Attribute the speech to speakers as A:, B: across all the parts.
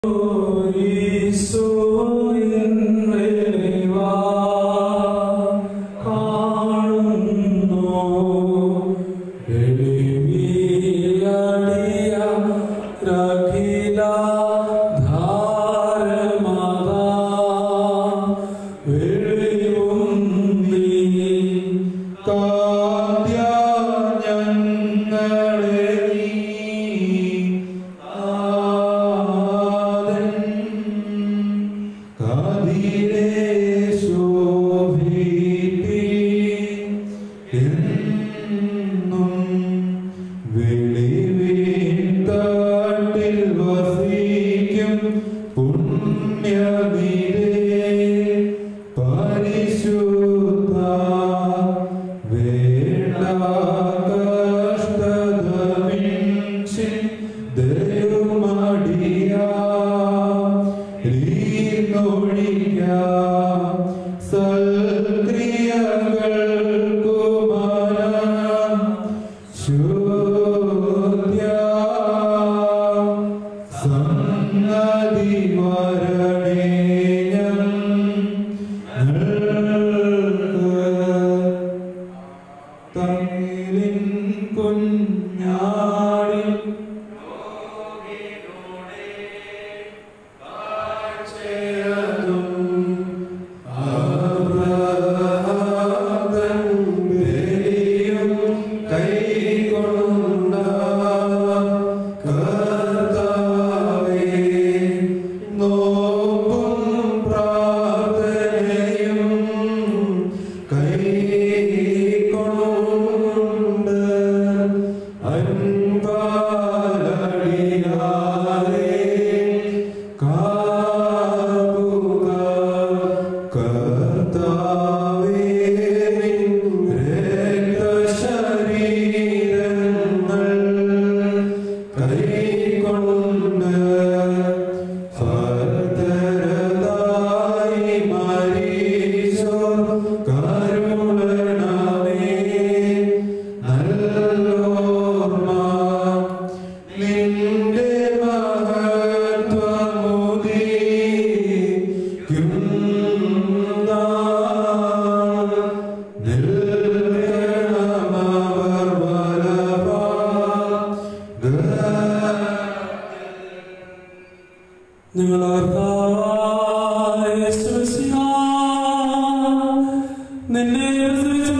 A: നിന്നെ പ്രസവിച്ച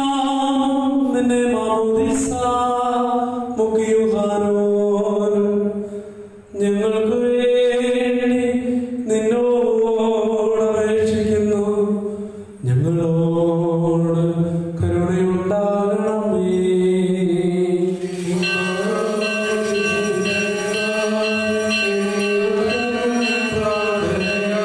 A: മറിയാം, നിന്നെ മാമോദീസ മുക്കിയുഹാനോൻ, ഞങ്ങൾക്ക് വേണ്ടി നിന്നോട് അപേക്ഷിക്കുന്നു ഞങ്ങളോട് കരുണയുണ്ടാകണമേ
B: പ്രാർത്ഥന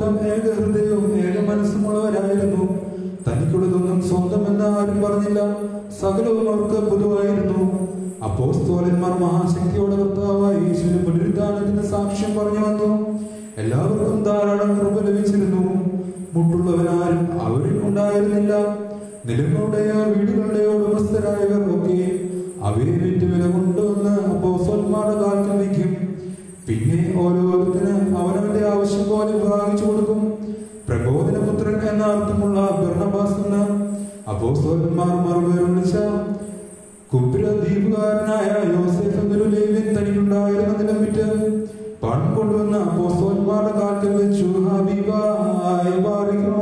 B: കൂട്ടം ഏക ഹൃദയവും ഏക മനസ്സുമുള്ളവരായിരുന്നു തനിക്കുള്ളതൊന്നും സ്വന്തമെന്ന് ആരും പറഞ്ഞില്ല സകലവും അവർക്ക് പൊതുവായിരുന്നു അപ്പോസ്തോലന്മാർ മഹാശക്തിയോടെ കർത്താവായി യേശുവിന്റെ പുനരുദ്ധാനത്തിന് സാക്ഷ്യം പറഞ്ഞു വന്നു എല്ലാവർക്കും ധാരാളം കൃപ ലഭിച്ചിരുന്നു മുട്ടുള്ളവനാരും അവരിൽ ഉണ്ടായിരുന്നില്ല നിലങ്ങളുടെയോ വീടുകളുടെയോ ഉടമസ്ഥരായവർ ഒക്കെ അവയെ വിറ്റ് വില കൊണ്ടുവന്ന് അപ്പോസ്തലന്മാരുടെ കാലത്ത് വയ്ക്കും പിന്നെ ഓരോരുത്തര് അവനവന്റെ ആവശ്യം പോലെ വിഭാഗിച്ചു കൊടുക്കും പ്രബോധനപുത്രൻ എന്ന അർത്ഥമുള്ള ഭരണഭാസ് എന്ന അപ്പോസ്തലന്മാർ മറുപേർ വിളിച്ച കുബ്ര ദ്വീപുകാരനായ യോസെഫ് എന്നൊരു ലേവ്യൻ തനിക്കുണ്ടായിരുന്ന നിലം വിറ്റ് പണം കൊണ്ടുവന്ന അപ്പോസ്തലന്മാരുടെ കാലത്തിൽ വെച്ചു ഹബീബായി പാറിക്കണോ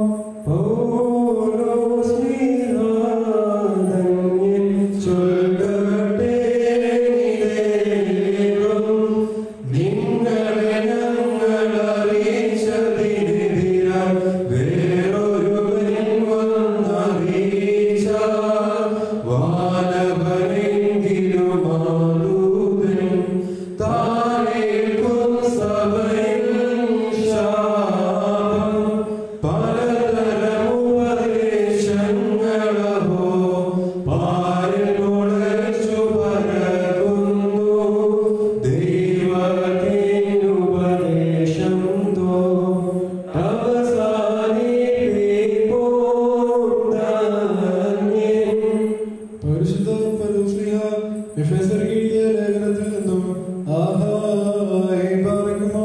C: പരിശുദ്ധ പരസ്ലിഹ എഫെസർ എഴുതിയ ലേഖനത്തിൽ നിന്നും ആഹായി പറയുമോ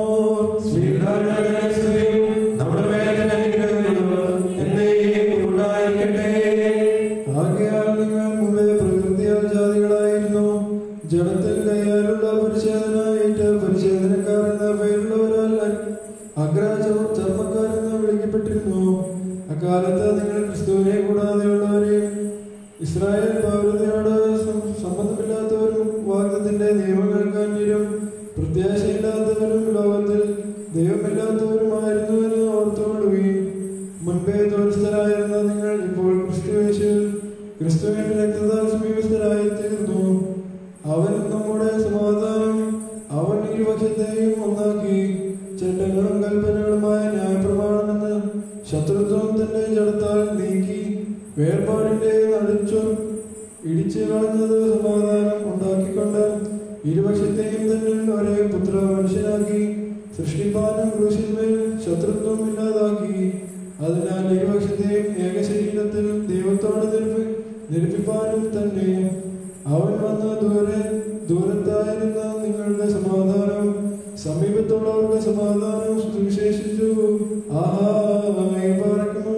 B: നമ്മുടെ വേദന എന്നേക്കും ഉണ്ടായിരിക്കട്ടെ
C: ആകയാൽ നിങ്ങൾ മുമ്പേ പ്രകൃതിയാൽ ജാതികളായിരുന്നു ജഡത്തിൽ കയ്യാലുള്ള പരിശോധന ഏറ്റ പരിശോധനക്കാർ എന്ന പേരുള്ളവരാൽ അഗ്രാച ചർമ്മക്കാരെന്ന് വിളിക്കപ്പെട്ടിരുന്നു അക്കാലത്ത് നിങ്ങൾ ക്രിസ്തുവിനെ കൂടാതെയുള്ളവരെ ഇസ്രായേൽ പൗരതയോട് സം- സംബന്ധമില്ലാത്തവരും വാഗ്ദത്തിന്റെ നിയമങ്ങൾക്ക് അന്യരും പ്രത്യാശയില്ലാത്തവരും ലോകത്തിൽ ദൈവമില്ലാത്തവരുമായിരുന്നുവെന്ന് ഓർത്തുകൊള്ളുകയും മുൻപേ ദൂരസ്ഥരായിരുന്ന നിങ്ങൾ ഇപ്പോൾ ക്രിസ്തുവേശിൽ ക്രിസ്തുവിന്റെ രക്തത്താൽ സമീപസ്ഥരായി തീർന്നു അവൻ നമ്മുടെ സമാധാനം അവൻ ഇരുപക്ഷത്തെയും ഒന്നാക്കി ചട്ടങ്ങളും കൽപ്പനകളുമായ ന്യായപ്രമാണമെന്ന് ശത്രുത്വം തന്റെ ജഡത്താൽ നീക്കി വേർപാടിന്റെ നടിച്ചു ഇടിച്ചു കളഞ്ഞത് സമാധാനം ഉണ്ടാക്കിക്കൊണ്ട് ഇരുപക്ഷത്തെയും തന്നെ ഒരേ പുത്ര മനുഷ്യനാക്കി സൃഷ്ടിപ്പാനും ക്രൂശിന്മേൽ ശത്രുത്വം ഇല്ലാതാക്കി അതിനാൽ ഇരുപക്ഷത്തെയും ഏകശരീരത്തിൽ ദൈവത്തോട് നിരപ്പി നിരപ്പിപ്പാനും തന്നെ അവൻ വന്ന് ദൂരെ ദൂരത്തായിരുന്ന നിങ്ങളുടെ സമാധാനം സമീപത്തുള്ളവരുടെ സമാധാനം സുവിശേഷിച്ചു ആഹാ പറക്കുന്നു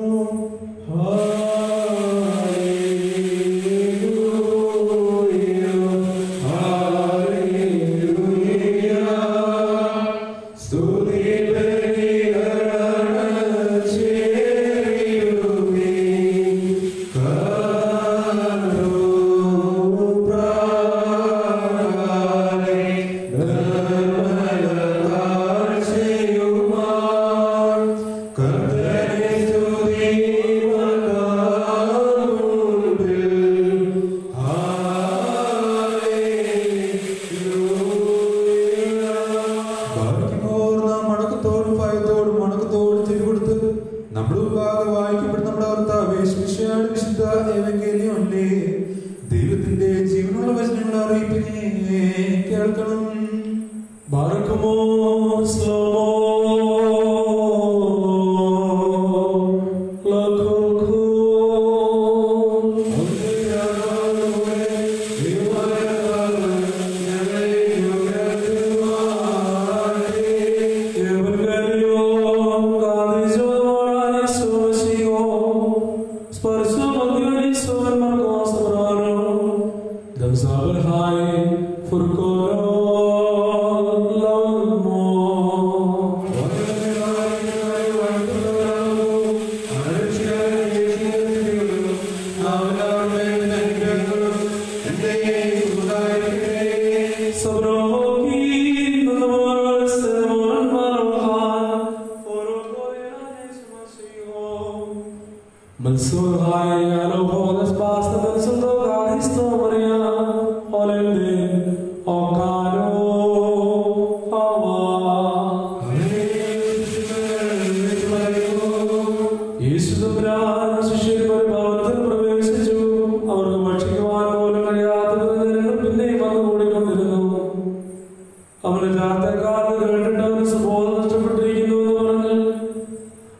B: ഭാഗ്യമോർ നാം മടക്കത്തോടും ഭയത്തോടും മടക്കത്തോടും ചെവികൊടുത്ത് നമ്മുടെ മുമ്പാകെ വായിക്കപ്പെടുന്ന നമ്മുടെ കർത്താവേ ശിഷ്യയാണ് വിശുദ്ധ ഏവങ്കേലിയോല്ലേ ദൈവത്തിന്റെ ജീവനുള്ള വചനങ്ങളെ അറിയിപ്പിനെ കേൾക്കണം
A: ബാറക്കുമോ സ്ലോമോ ലഖുഖു Evangelio Gadiso Morales Sosigo Sparso Magari Sover Marcos Brano Dam Saber Hai Furkoro Lamo Sabroki Nandamar Semoran Marohan Foro Korean Esmasigo Mansur Hai Alo Hodas Basta Mansur Gadisto Maria Olende Okano Awa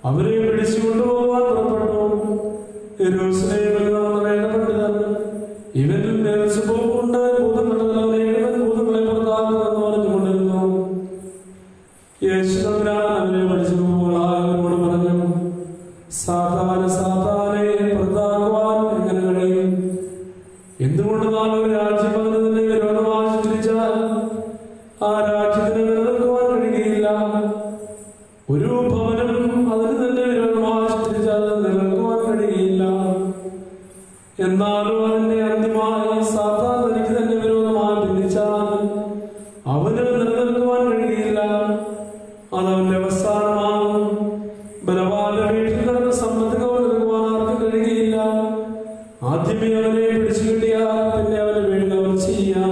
A: അവരെ പിടിച്ചു കൊണ്ടുപോകാൻ പുറപ്പെട്ടു യെരൂശലേമിൽ നടന്ന വേദപണ്ഡിതൻ ഇവനിൽ നേർച്ചപ്പോക്കുണ്ട് ഭൂതങ്ങളുടെ ഇവൻ ഭൂതങ്ങളെ പുറത്താക്കുമെന്ന് പറഞ്ഞുകൊണ്ടിരുന്നു യേശുദമ്പുരാൻ അവരെ പഠിച്ചപ്പോൾ അവരോട് പറഞ്ഞു സാധാരണ സാധാരണയെ പുറത്താക്കുവാൻ എങ്ങനെ കഴിയും എന്തുകൊണ്ട് നാം ഒരു രാജ്യഭവനത്തിന്റെ വിരോധമായി ചിന്തിച്ചാൽ ആ രാജ്യത്തിന് നിലനിൽക്കുവാൻ കഴിയുകയില്ല ഒരു ഭവനം അതിന് തന്നെ വിരോധമായി ചിന്തിച്ചാൽ അത് നിലനിൽക്കുവാൻ കഴിയുകയില്ല എന്നാലും അതിന്റെ അന്ത്യമായി സാത്താൻ തനിക്ക് തന്നെ വിരോധമായി ഭിന്നിച്ചാൽ അവന് നിലനിൽക്കുവാൻ കഴിയില്ല അതവന്റെ അവസാനമാകും ബലവാന്റെ വീട്ടിൽ നടന്ന സമ്മതി കവർന്നെടുക്കുവാൻ ആർക്കും കഴിയുകയില്ല ആദ്യമേ അവനെ പിടിച്ചു കിട്ടിയാൽ പിന്നെ അവനെ വീഴുന്നവർ ചെയ്യാം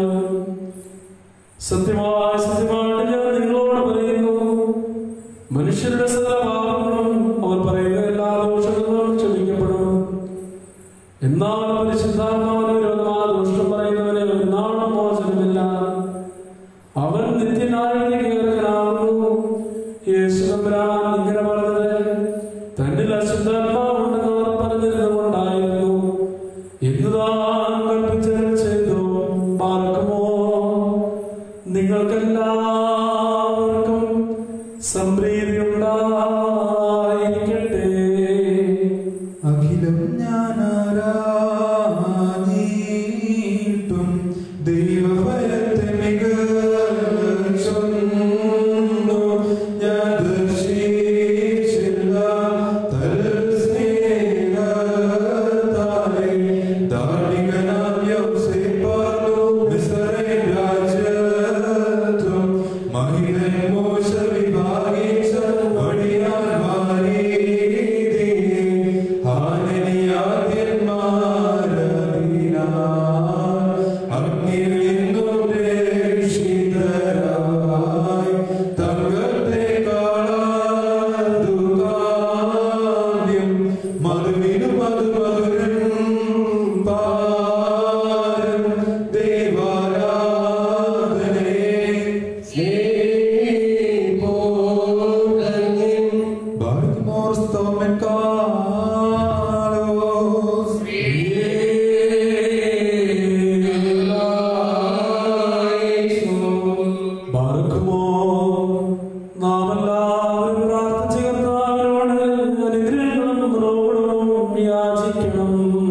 A: സത്യമായ സത്യമായിട്ട് ഞാൻ നിങ്ങളോട് പറയുന്നു മനുഷ്യരുടെ സകല പാപങ്ങളും അവർ പറയുന്ന എല്ലാ ദോഷങ്ങളും ക്ഷമിക്കപ്പെടും എന്നാൽ പരിശുദ്ധാത്മാവിന് വിരോധമായ ദോഷം പറയുന്നവനെ ഒന്നാളും മോചനമില്ല അവൻ നിത്യനായിരിക്കുന്നു യേശു തമ്പുരാൻ ഇങ്ങനെ പറഞ്ഞത് തന്നിൽ അശുദ്ധാത്മാവുണ്ടെന്ന് അവർ പറഞ്ഞിരുന്നുകൊണ്ടായിരുന്നു എന്തുതാൻ കൽപ്പിച്ചത് ചെയ്തു പാർക്കുമോ നിങ്ങൾക്കെല്ലാവർക്കും സംപ്രീതി ഉണ്ടായിരിക്കട്ടെ
B: അഖിലം ഞാനാരാഞ്ഞിട്ടും ദൈവഭയത്തെ മികച്ചൊന്നു ഞാൻ ദർശിച്ചില്ല. തൽസ്നേഹത്താലെ ധാർമ്മികനാം യൗസേപ്പാർന്നു മിസ്രൈം രാജ്യത്തും മഹിതൻ മോശ വിഭാഗിച്ച വഴിയാൻമാരീതിയെ ഹാനനിയാദ്യന്മാരതിനാൽ അഗ്നിയിൽ നിന്നും രക്ഷിതരായി തങ്കത്തെ കാണാതു കാമ്യം മധുവിനു മധുമധുരം പാരം ദേവാരാധനേ Bartimor stomen kalos
A: ബാർക്കുമോ നാം എല്ലാവരും പ്രാർത്ഥിച്ച് കർത്താവിനോട് അനുഗ്രഹങ്ങളും കുറവുകളും യാചിക്കണം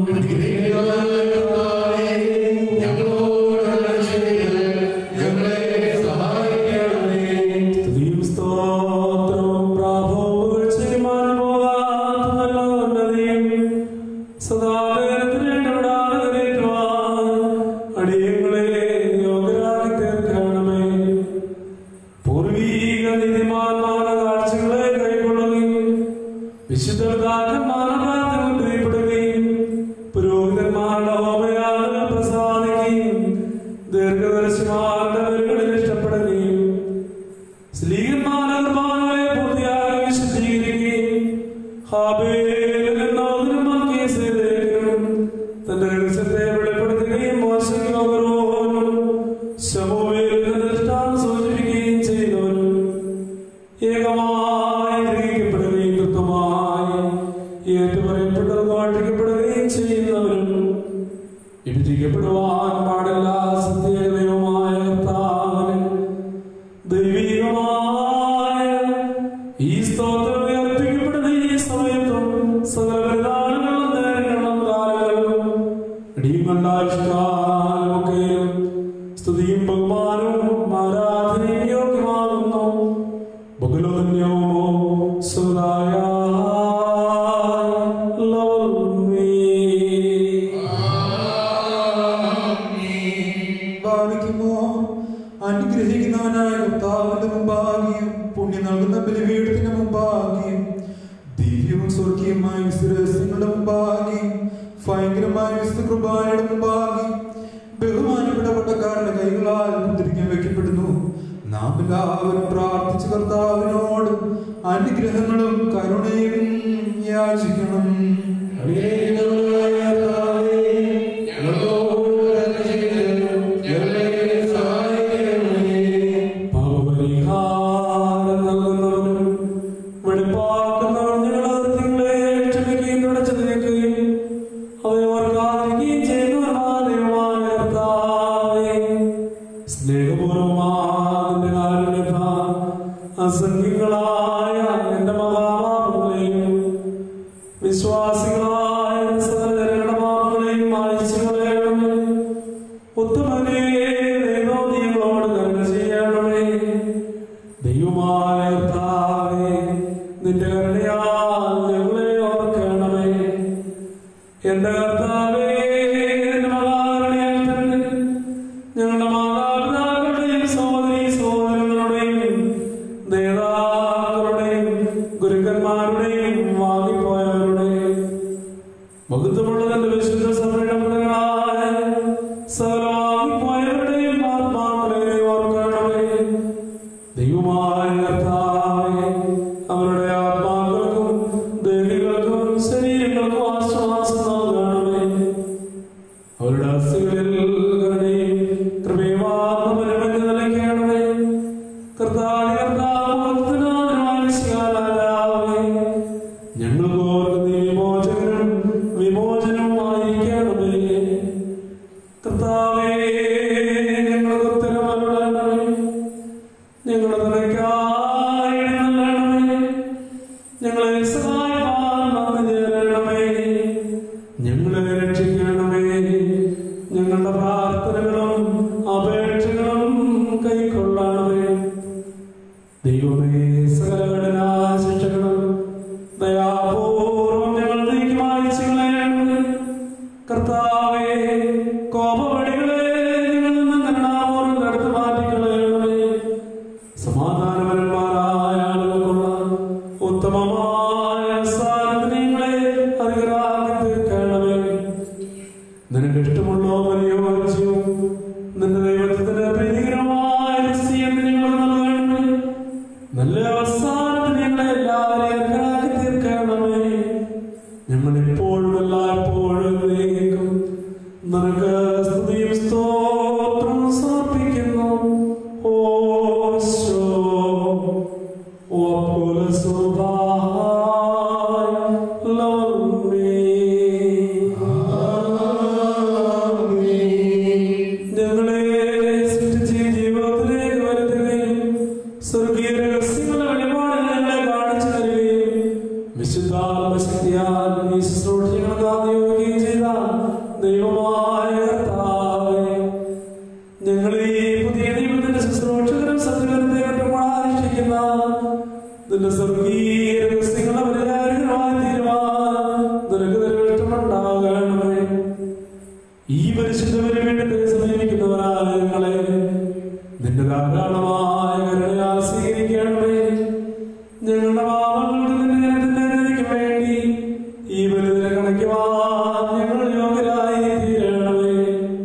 A: സ്തുതിയും സ്തോത്രവും പ്രാഭവവും ചെയ്യുവാൻ പോകാത്ത നല്ല ഉന്നതിയും സദാകാലത്തിന് ഇടപെടാതെ നിറയ്ക്കുവാൻ അടിയങ്ങളെ യോഗ്യരാക്കി തീർക്കണമേ പൂർവീക നീതിമാന്മാരുടെ കാഴ്ചകളെ കൈക്കൊള്ളുകയും വിശുദ്ധർക്കാരന്മാരുടെ പ്രാർത്ഥന പ്രിയപ്പെടുകയും പുരോഹിതന്മാരുടെ ഹോമയാഗങ്ങൾ പ്രസാദിക്കുകയും ദീർഘദർശിമാരുടെ വരികളിൽ ഇഷ്ടപ്പെടുകയും സ്ത്രീകന്മാരുടെ കുർബാനകളെ പൂർത്തിയായി വിശുദ്ധീകരിക്കുകയും ഹാബേലിൽ നിന്നവരും മൽക്കീസേദെക്കിനും തന്റെ രഹസ്യത്തെ വെളിപ്പെടുത്തുകയും മോശയ്ക്കും അഗരോനും ശമൂവേലിൽ നിന്ന് ദൃഷ്ടാന്തം സൂചിപ്പിക്കുകയും ചെയ്തവനും ഏകമായി ഗ്രഹിക്കപ്പെടുകയും കൃത്യമായി ഏറ്റുപറയപ്പെട്ടത് കാട്ടിക്കപ്പെടുകയും ചെയ്യുന്നവരും വിഭജിക്കപ്പെടുവാൻ പാടില്ല സത്യദൈവമായ കർത്താവിന് ദൈവികമായ ഈ സ്തോത്രം ഉയർപ്പിക്കപ്പെടുന്ന ഈ സമയത്തും സകല പ്രധാനങ്ങളും നേരങ്ങളും കാലങ്ങളും ഇടിയുമല്ലാഷ്കാലമൊക്കെയും സ്തുതിയും ബഹുമാനവും ആരാധനയും യോഗ്യമാകുന്നു ബഹുലോന്യമോ സുതായ
B: ഭാവിക്കുമോ അനുഗ്രഹിക്കുന്നവനായ കർത്താവിന്റെ മുമ്പാകിയും പുണ്യം നൽകുന്ന ബലിപീഠത്തിന് മുമ്പാകിയും ദിവ്യവും സ്വർഗീയമായ വിശ്വരഹസ്യങ്ങളുടെ മുമ്പാകിയും ഭയങ്കരമായ വിശുദ്ധ കൃപാനയുടെ മുമ്പാകിയും ബഹുമാനപ്പെട്ട പട്ടക്കാരുടെ കൈകളാൽ മുദ്രിക്കാൻ വെക്കപ്പെടുന്നു നാം എല്ലാവരും പ്രാർത്ഥിച്ച കർത്താവിനോട് അനുഗ്രഹങ്ങളും കരുണയും യാചിക്കണം
A: പാപപരിഹാരം നൽകുന്നവനും വെളിപ്പാക്കുന്നവനും വിശ്വാസികളായ സകലരുടെ പാപങ്ങളെയും മായ്ച്ചു കളയണമേ ഉത്തമനേ ദൈവോ നിങ്ങളോട് കരുണ ചെയ്യണമേ ദൈവമായ കർത്താവേ നിന്റെ കരുണയാൽ ഞങ്ങളെ ഓർക്കണമേ എന്റെ കർത്താവേ നിന്റെ മഹാകരുണയാൽ തന്നെ ഞങ്ങളുടെ മാതാപിതാക്കളുടെയും സഹോദരി സഹോദരങ്ങളുടെയും നേതാക്കളുടെയും ഗുരുക്കന്മാരുടെയും വാങ്ങിപ്പോയവരുടെയും മഹത്വമുള്ള തന്റെ വിശുദ്ധ സഭയുടെ മൃഗങ്ങളായ സകലവാങ്ങിപ്പോയവരുടെയും ആത്മാക്കളെ ഓർക്കണമേ ദൈവമായ കർത്താവേ അവരുടെ ആത്മാക്കൾക്കും ദേഹികൾക്കും ശരീരങ്ങൾക്കും ആശ്വാസം നൽകണമേ അവരുടെ അസ്ഥികളിൽ കരുണയും കൃപയുമാർന്ന പരിമഞ്ഞ് നിലയ്ക്കണമേ കർത്താവേ കർത്താവ് ഭക്തനാഥനായ ഞങ്ങൾക്ക് ഓർക്കുന്ന വിമോചകനും വിമോചനവുമായിരിക്കണമേ കർത്താവേ ഞങ്ങൾക്ക് ഉത്തരവരുളണമേ ഞങ്ങളുടെ നിലയ്ക്കായി എഴുന്നള്ളണമേ ഞങ്ങളെ സഹായിപ്പാൻ വന്നു ചേരണമേ ഞങ്ങളെ രക്ഷിക്കണമേ ഞങ്ങളുടെ പ്രാർത്ഥനകളും അപേക്ഷകളും കൈക്കൊള്ളണമേ ദൈവമേ സകലഘടനാ ശിക്ഷകളും ദയാപൂർവം ഞങ്ങൾ നീക്കി മായ്ച്ചു കളയണമേ കർത്താവേ കോപവടികളെ ഞങ്ങളിൽ നിന്ന് കരുണാപൂർവം കടത്തു മാറ്റിക്കളയണമേ സമാധാനപരന്മാരായ ആളുകൾക്കുള്ള ഉത്തമമായ സ്ഥാനത്തിന് ഞങ്ങളെ അധികരാക്കി തീർക്കണമേ നിനക്ക് ഇഷ്ടമുള്ള വലിയ വാഴ്ചയും നിന്റെ ദൈവത്തിന്റെ പ്രീതികരമായ നിശ്ചയം ഞങ്ങൾ നൽകണമേ നല്ല അവസാനത്തിന് ഞങ്ങളെ എല്ലാവരെയും അധികരാക്കി തീർക്കണമേ ഞങ്ങൾ എപ്പോഴും എല്ലായ്പ്പോഴും എന്നേക്കും നിനക്ക് സ്തുതിയും സ്തോത്രവും സമർപ്പിക്കുന്നു ഓശോ ഓ ഞങ്ങളെ സൃഷ്ടിച്ച് ജീവിതത്തിലേക്ക് വരുത്തുകയും സ്വർഗീയ രഹസ്യങ്ങളുടെ വെളിപാട് ഞങ്ങളെ കാണിച്ചു തരികയും വിശുദ്ധാത്മശക്തിയാൽ ഈ ശുശ്രൂഷകൾ നിയോഗിക്കുകയും ചെയ്ത ദൈവമായ കർത്താവേ ഞങ്ങൾ ഈ പുതിയ ദൈവത്തിന്റെ ശുശ്രൂഷകരും സത്യകരത്തെ അനുഷ്ഠിക്കുന്ന നിന്റെ സ്വർഗീയ രഹസ്യങ്ങളെ പരിഹാരമായി തീരുമാനം നിനക്ക് നിറവേറ്റമുണ്ടാകണമേ ഈ പരിശുദ്ധ പരിവേണ്ടത്തെ സമീപിക്കുന്നവരായ ഞങ്ങളെ നിന്റെ ധാരാളമായ കരുണയാൽ സ്വീകരിക്കണമേ ഞങ്ങളുടെ പാപങ്ങളുടെ നിന്റെ ജനത്തിന്റെ നീതിക്ക് വേണ്ടി ഈ ബലിതിനെ കണക്കുവാൻ ഞങ്ങൾ യോഗ്യരായി തീരണമേ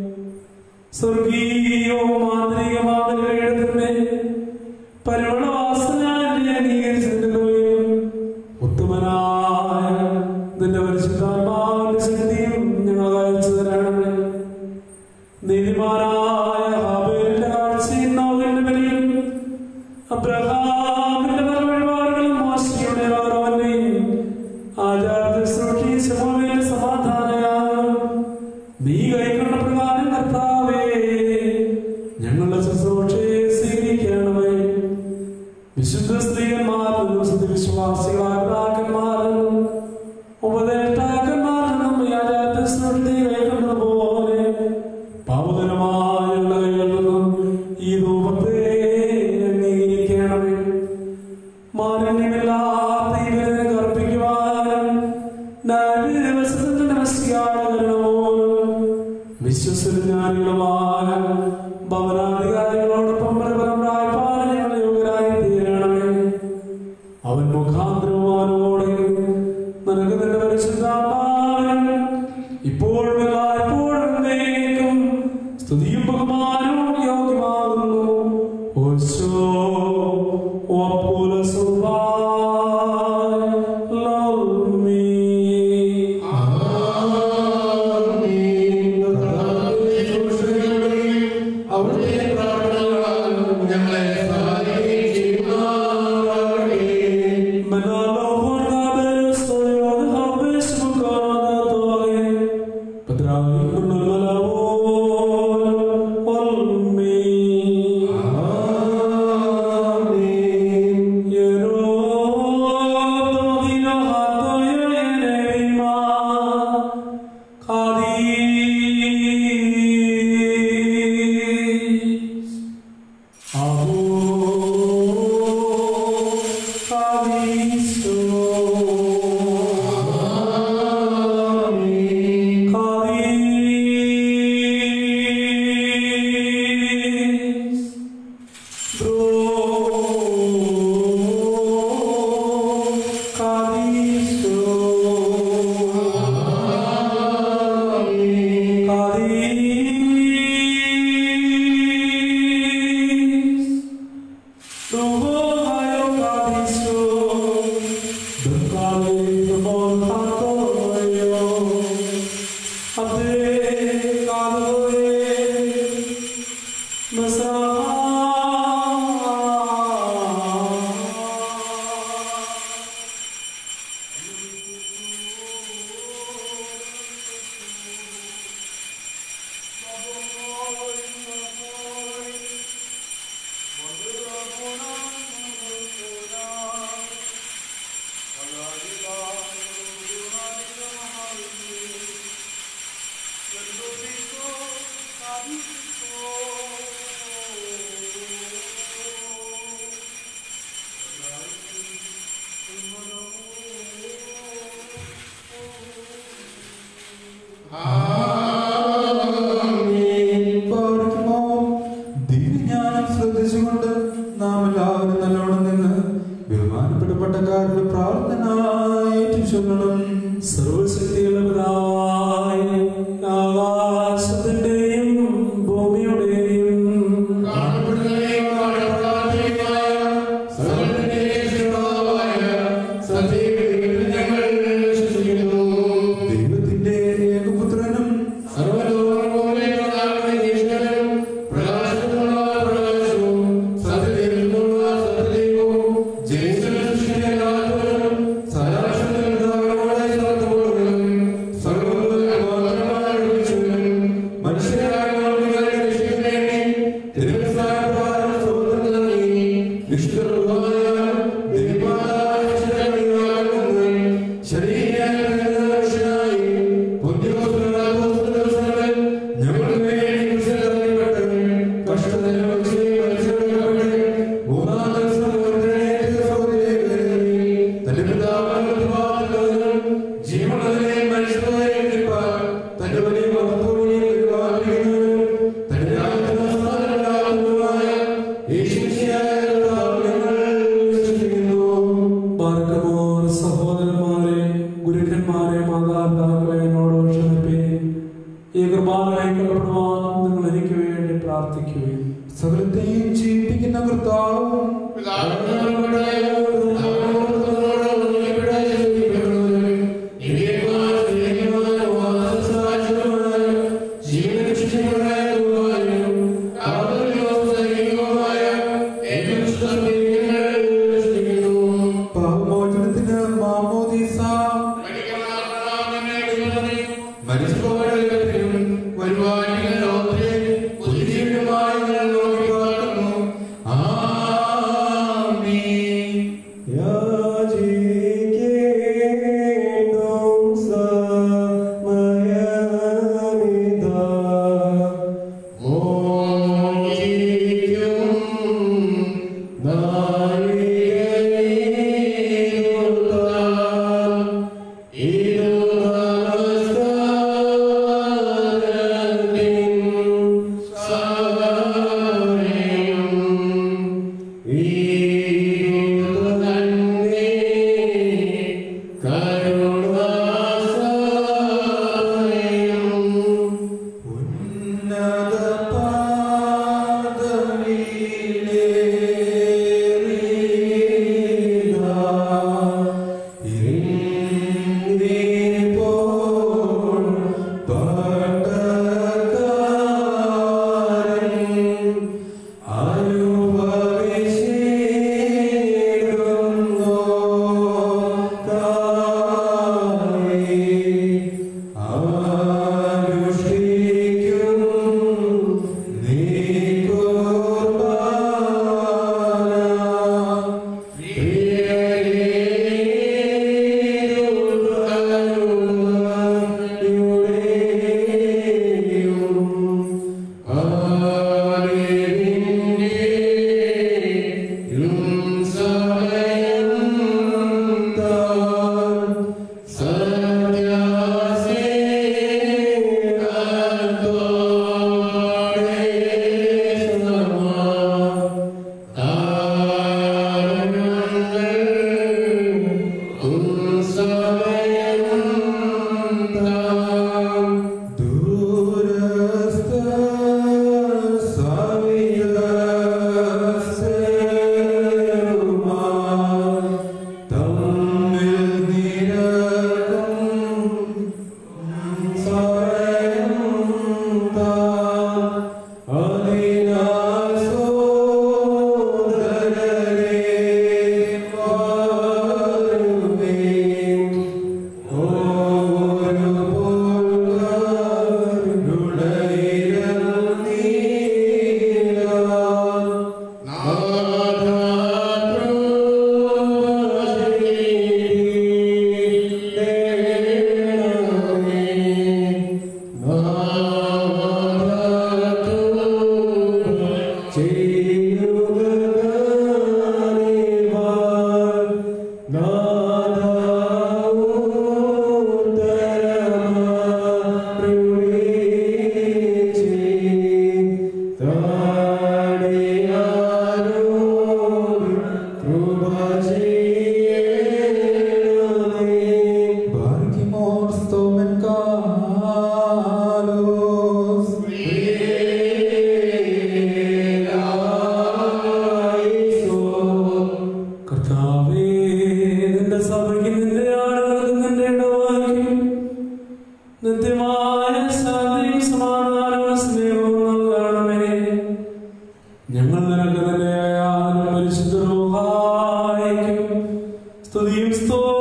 A: സ്വർഗീയവും മാന്ത്രികമായ ബലിപീഠത്തിന്മേൽ പരിമളവാസന അംഗീകരിച്ചിട്ടുകയും ഉത്തമനായ നിന്റെ പരിശുദ്ധാത്മാവിന്റെ ശക്തിയും ഞങ്ങൾ അയച്ചു തരണമേ നീതിമാനായ ഹാബേലിന്റെ കാഴ്ചയും നോവിന്റെ ബലിയും അബ്രഹാമിന്റെ പല വഴിപാടുകളും മോശയുടെ അവരവന്റെയും ആചാരത്തിൽ സൂക്ഷിച്ച ഭൂമിയിൽ സമാധാനയാകും നീ കൈക്കൊണ്ട പ്രകാരം കർത്താവേ ഞങ്ങളുടെ ശുശ്രൂഷയെ സ്വീകരിക്കണമേ വിശുദ്ധ സ്ത്രീകന്മാരും വിശ്വാസികളായ പിതാക്കന്മാരും ഉപദേഷ്ടാക്കന്മാരും ഈ ആചാരത്തെ സൃഷ്ടി കൈക്കൊണ്ടതുപോലെ പാവതരമായ കൈകളിൽ നിന്നും ഈ രൂപത്തെ അംഗീകരിക്കണമേ മാലിന്യമില്ലാത്ത ഈ ബലിനെ കർപ്പിക്കുവാനും നാല് ദിവസത്തിന്റെ നമസ്കാരങ്ങളോടും വിശ്വസജ്ഞാനികളുമായ ഭവനാധികാരികളോടൊപ്പം പരപരമായ പാലനങ്ങൾ യോഗ്യരായി തീരണമേ അവൻ മുഖാന്തരവും അവനോടെ നിനക്ക് നിന്റെ പരിശുദ്ധാത്മാവിനും ഇപ്പോഴും എല്ലായ്പ്പോഴും എന്നേക്കും സ്തുതിയും ബഹുമാനവും യോഗ്യമാകുന്നു ഓശോ ഓപ്പുല ലോമി
C: ആമേൻ. കർത്താവേ, ശുശ്രൂഷകളുടെ
B: പാർക്കുമോ ദിവ്യജ്ഞാനം ശ്രദ്ധിച്ചുകൊണ്ട് നാം എല്ലാവരും നല്ലോണം നിന്ന് ബഹുമാനപ്പെട്ട പട്ടക്കാരുടെ പ്രാർത്ഥന ഏറ്റു ചൊല്ലണം
A: സർവശക്തിയുള്ള പിതാവായ ആകാശത്തിന്റെയും ഭൂമിയുടെയും
B: ദൈവത്തിന്റെ ഏകപുത്രനും
A: ബാർക്കമോർ സഹോദരന്മാരെ ഗുരുക്കന്മാരെ മാതാപിതാക്കളെ എന്നോട് ക്ഷമിപ്പേൻ ഈ കൃപാലയം കളപ്പെടുവാൻ നിങ്ങൾ എനിക്ക് വേണ്ടി പ്രാർത്ഥിക്കുകയും
B: സകലത്തെയും ജീവിപ്പിക്കുന്ന കർത്താവും പാപമോചനത്തിന് മാമോദീസ
D: വരുവാനികൾ ലോകത്തെ പുതിയ നോക്കി പാർക്കുന്നു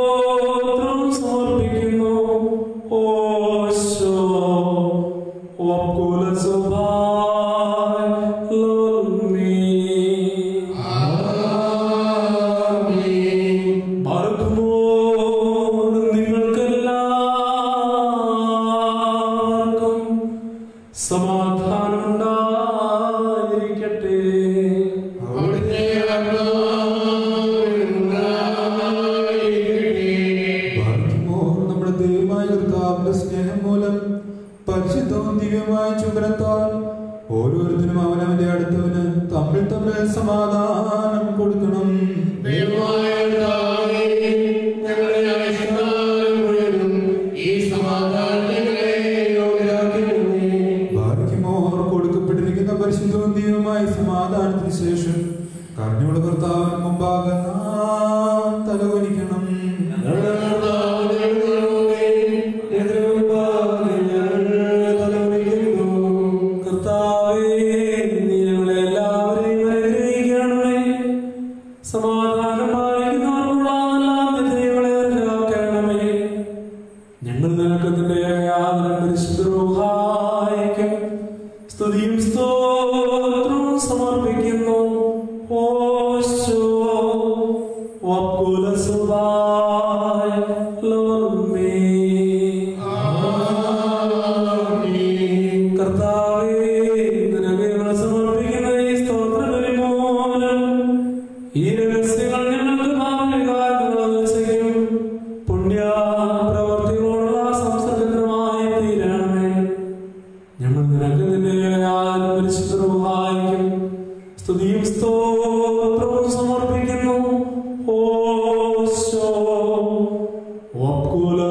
A: സ്തോത്രം സമർപ്പിക്കുന്നു ഓശോ വക്കുല സുഭായ് ലോൽമീ മറക്കുമോർ നിങ്ങൾക്കെല്ലാവർക്കും സമാധാനം ഉണ്ടായിരിക്കട്ടെ
B: ഭാഗ്യമോർ നമ്മുടെ ദൈവമായ കർത്താവിന്റെ സ്നേഹം മൂലം പരിശുദ്ധവും ദിവ്യമായ ചുമരത്താൽ ഓരോരുത്തരും അവനവന്റെ അടുത്തവന് തമ്മിൽ തമ്മിൽ സമാധാനം കൊടുക്കണം ഭാഗ്യമോർ കൊടുക്കപ്പെട്ടിരിക്കുന്ന പരിശുദ്ധവും ദിവ്യമായ സമാധാനത്തിന് ശേഷം കർണയുടെ കർത്താവിന് മുമ്പാകെ നാം തലവലിക്കണം
A: കർത്താവേ നീ ഞങ്ങളെ എല്ലാവരെയും അനുഗ്രഹിക്കണമേ സമാധാനമായിരിക്കുന്നവർക്കുള്ള എല്ലാ വിധേയങ്ങളെ കാക്കണമേ ഞങ്ങൾ നിനക്ക് നിന്റെ യാതൊരു പരിശുദ്ധ സ്തുതിയും സ്തോത്രവും സമർപ്പിക്കുന്നു ഓശോ വക്കുല സുബായ ലോമേ കർത്താവേ നിനക്ക് ഞങ്ങൾ സമർപ്പിക്കുന്ന ഈ സ്തോത്രബലി മൂലം ഈ രഹസ്യങ്ങൾ ഞങ്ങൾക്ക് ഭാവികാലം പുണ്യ പ്രവർത്തികളോടുള്ള സംസർഗമായി തീരണമേ ഞങ്ങൾ നിനക്ക് നിന്റെ യാതൊരു പരിശുദ്ധ സഹായിക്കും സ്തുതിയും സ്തോത്രവും സമർപ്പിക്കുന്നു ഓശോ വക്കുല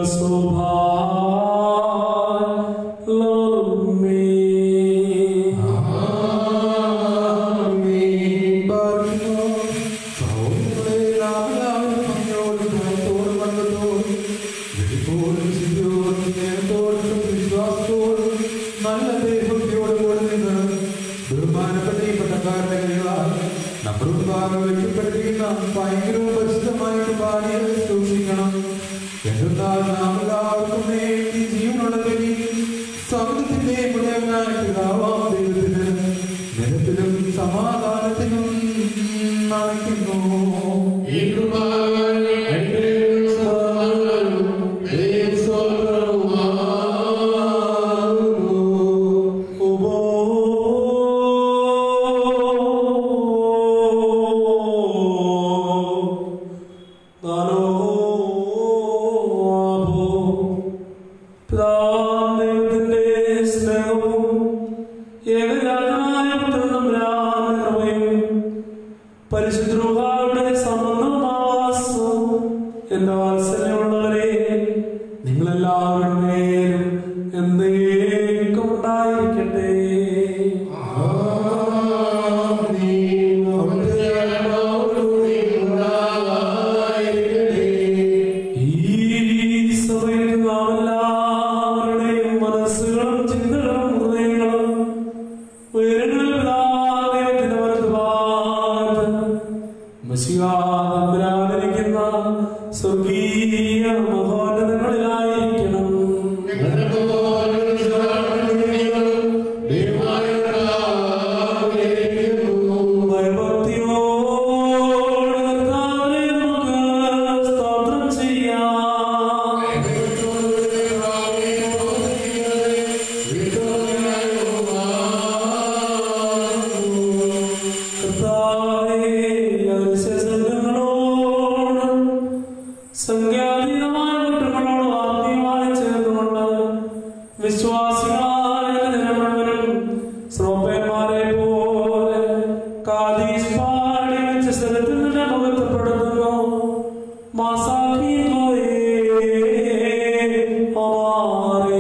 B: ഭയങ്കരവും പരിശുദ്ധമായിട്ട് പാടിയെ സൂക്ഷിക്കണം എന്തെന്നാൽ നാം എല്ലാവർക്കും വേണ്ടി ജീവനുള്ള ബലി സൗന്ദര്യത്തിന്റെ മുഴുവനായ പിതാവാം ദൈവത്തിന് നിരത്തിലും സമാധാനത്തിനും നയിക്കുന്നു
A: ദൈവത്തിന്റെ സ്നേഹവും ഏകജാതനായ പുത്രനും കൃപയും പരിശുദ്ധരുടെ സംബന്ധമാവാസവും എന്റെ വാത്സല്യമുള്ളവരെ നിങ്ങളെല്ലാവരുടെ മേലും എന്നേക്കും ഉണ്ടായിരിക്കട്ടെ ഈ സഭയിൽ നാം എല്ലാവരുടെയും മനസ്സുകളും ചിന്തകളും ഹൃദയങ്ങളും ഉയരങ്ങളിൽ ദൈവത്തിന്റെ വലതുഭാഗത്ത് മസിഹാതമ്പരാതിരിക്കുന്ന സ്വർഗീയ മഹോന്നതങ്ങളിലായിരിക്കണം ഭയഭക്തിയോടെ കർത്താവിനെ നമുക്ക് സ്തോത്രം ചെയ്യാം കർത്താവേ, അതിശയസംഘങ്ങളോടും സംഖ്യാതീതമായ കുറ്റങ്ങളോടും ആത്മീയമായി ചേർന്നുകൊണ്ട് വിശ്വാസികളായ ജനം മുഴുവനും ശ്രോപ്പന്മാരെ പോലെ കാദീസ് പാടി വെച്ച സ്ഥലത്തിൽ നിന്ന് മഹത്വപ്പെടുത്തുന്നു മാസാഖീതോയേ ഹമാരേ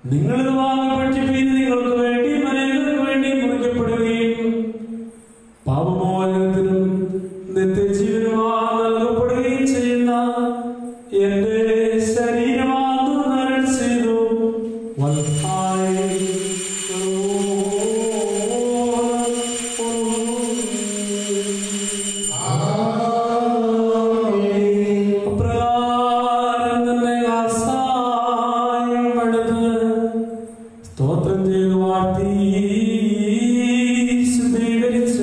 A: നിങ്ങളിത് വാങ്ങി ഭക്ഷിപ്പീൻ നിങ്ങൾക്ക് വേണ്ടി അനേകർക്ക് വേണ്ടി മുറിക്കപ്പെടുകയും പാപമോചനത്തിനും നിത്യജീവനുമായി നൽകപ്പെടുകയും ചെയ്യുന്ന എന്റെ ശരീരമാകുന്നു നരൾ ചെയ്തു വൽഹായ് അപ്രകാരം തന്നെ ആസായം എടുത്ത് സ്തോത്രം ചെയ്ത് വാഴ്ത്തി ശുദ്ധീകരിച്ച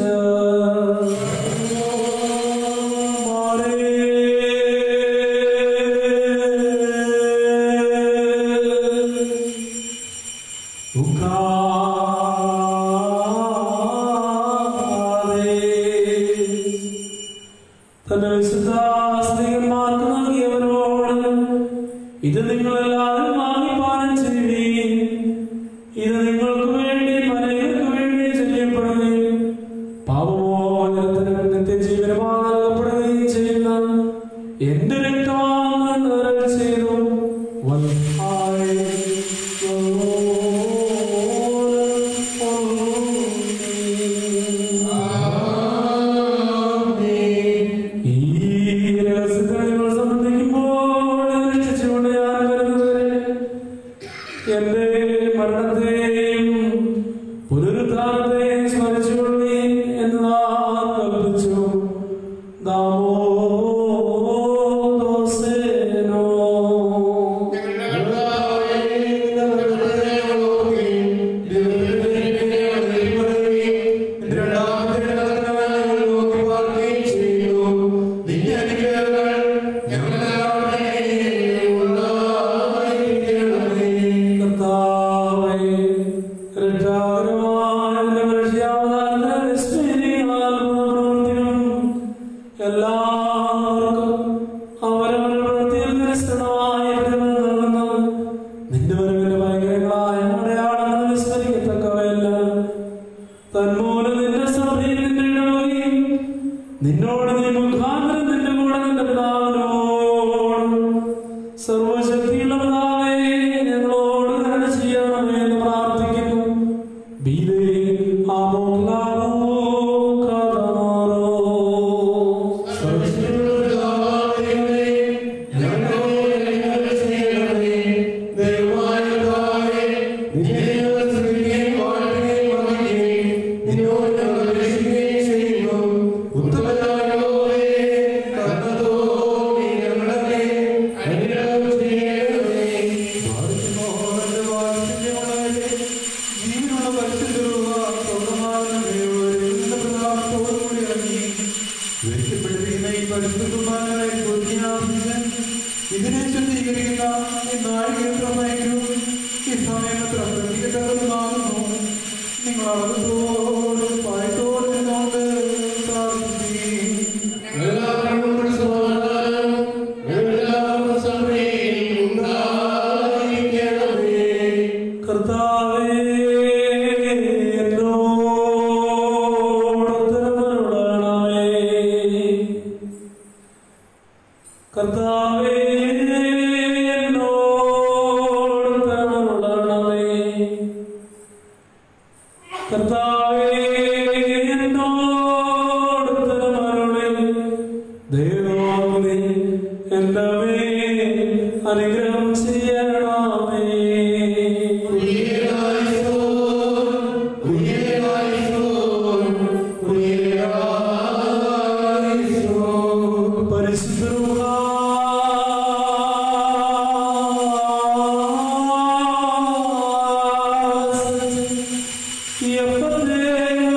A: തന്റെ വിശുദ്ധാസ്തികന്മാർക്ക് നൽകിയവരോട് ഇത് നിങ്ങളെല്ലാവരും വാങ്ങി പാനം ചെയ്യുകയും ഇത് നിങ്ങൾക്ക് വേണ്ടി അനേകർക്ക് വേണ്ടി ചെയ്യപ്പെടുകയും പാപമോചനത്തിനും നിത്യജീവനമായി നൽകപ്പെടുകയും ചെയ്യുന്ന എന്റെ രക്തമാണെന്ന് അരുൾ ചെയ്തു വൽഹായ് ഈ രഹസ്യത്തിൽ നിങ്ങൾ സംബന്ധിക്കുമ്പോൾ രക്ഷിച്ചുകൊണ്ട് ഞാൻ വരുന്നതുവരെ എന്റെ മരണത്തെയും പുനരുദ്ധാനത്തെയും സ്മരിച്ചുകൊള്ളീൻ എന്ന് നാം കൽപ്പിച്ചു ദാമോദോസേനോ. കർത്താവേ, രക്ഷാകരമായ നിന്റെ മനുഷ്യാവതാരത്തിന് വിസ്മയനീയമായ പ്രവൃത്തികളും എല്ലാവർക്കും അവരവരുടെ പ്രവൃത്തിയിൽ നിരസ്തമായ പ്രതിഫലം നൽകുന്ന നിന്റെ വരവിന്റെ ഭയങ്കരങ്ങളായ അടയാളങ്ങൾ വിസ്മരിക്കത്തക്കവയല്ല തന്മൂലം നിന്റെ സഭയിൽ നിന്റെ ഇടവകയും നിന്നോട് നീ മുഖാന്തരം നിന്റെ കൂടെ നിന്റെ പിതാവിനോട് സർവശക്തിയുള്ള പിതാവേ ഞങ്ങളോട് കരുണ ചെയ്യണമേ എന്ന് പ്രാർത്ഥിക്കുന്നു ബീലേ ആമോലാവോ കാതമാറോ
B: ജീവനുള്ള പരിശുദ്ധ വെളിച്ചപ്പെട്ടിരിക്കുന്ന ഈ പരിശുദ്ധമായ ഇതിനെ ശുദ്ധീകരിക്കുന്ന ഈ നാഴിക എത്ര ഭയങ്കരവും ഈ സമയം എത്ര പ്രതികരണമാകുന്നു നിങ്ങൾ അളവത്തോടും പായത്തോടും നിന്നുകൊണ്ട് പ്രാർത്ഥിക്കുകയും
A: കർത്താവേ എന്നോട് ഉത്തരമരുളണമേ. കർത്താവേ എന്നോട് ഉത്തരമരുളണമേ. കർത്താവേ എന്നോട് ഉത്തരമരുളി. ദൈവമേ എന്റെ മേൽ അനുഗ്രഹം ചെയ്യണമേ പരിശുദ്ധ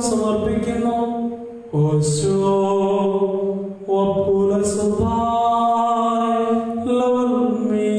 A: സമർപ്പിക്കുന്നു ഓശോ ഒപ്പുല ലവൽമീ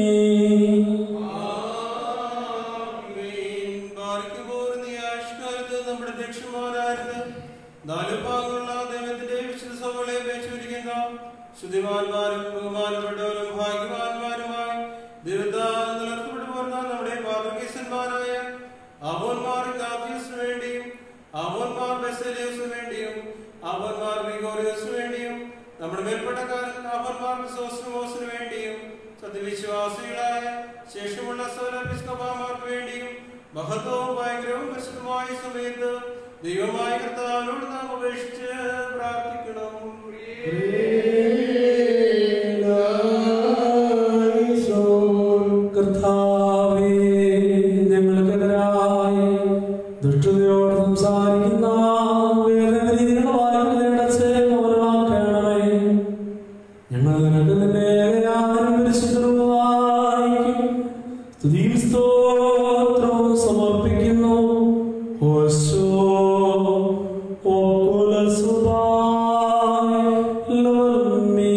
D: നമ്മുടെ ദക്ഷന്മാരായിരുന്നു നാലു ഭാഗമുള്ള ദൈവത്തിന്റെ വിശുദ്ധ സഭകളെ വെച്ചുപിടിക്കുന്ന ശുദ്ധിമാന്മാരും ബഹുമാനപ്പെട്ടവരും ഭാഗ്യവാന്മാരുമായി ദൈവത്താൽ നിലനിർത്തപ്പെട്ടു പോരുന്ന നമ്മുടെ പാത്രകീസന്മാരായ അവന്മാർ ഗാഫീസിനു വേണ്ടിയും അവന്മാർ ബെസേലിയസിനു വേണ്ടിയും അവന്മാർ ഗ്രിഗോറിയസിനു വേണ്ടിയും നമ്മുടെ മേൽപ്പെട്ടക്കാരൻ അവന്മാർ ക്രിസോസ്റ്റമോസിനു വേണ്ടിയും സത്യവിശ്വാസികളായ ശേഷമുള്ള സോലപിസ്കോമാർക്ക് വേണ്ടിയും മഹത്വവും ഭയങ്കരവും പരിശുദ്ധമായ സമയത്ത് ദൈവമായ കർത്താവിനോട് നാം അപേക്ഷിച്ച് പ്രാർത്ഥിക്കണം
A: കർത്താവേ ഞങ്ങൾക്കെതിരായി ദുഷ്ടതയോട് സംസാരിക്കുന്ന വേദനരീതികളായ അടച്ച് മൗനമാക്കണമേ ഞങ്ങൾ നിനക്ക് നിന്റെ ഏകയാതനം പരിശുദ്ധവായിക്കും സ്തുതിയും സ്തോത്രവും സമർപ്പിക്കുന്നു ഓശോ ഓകുല സുബായ് ലോൽമീ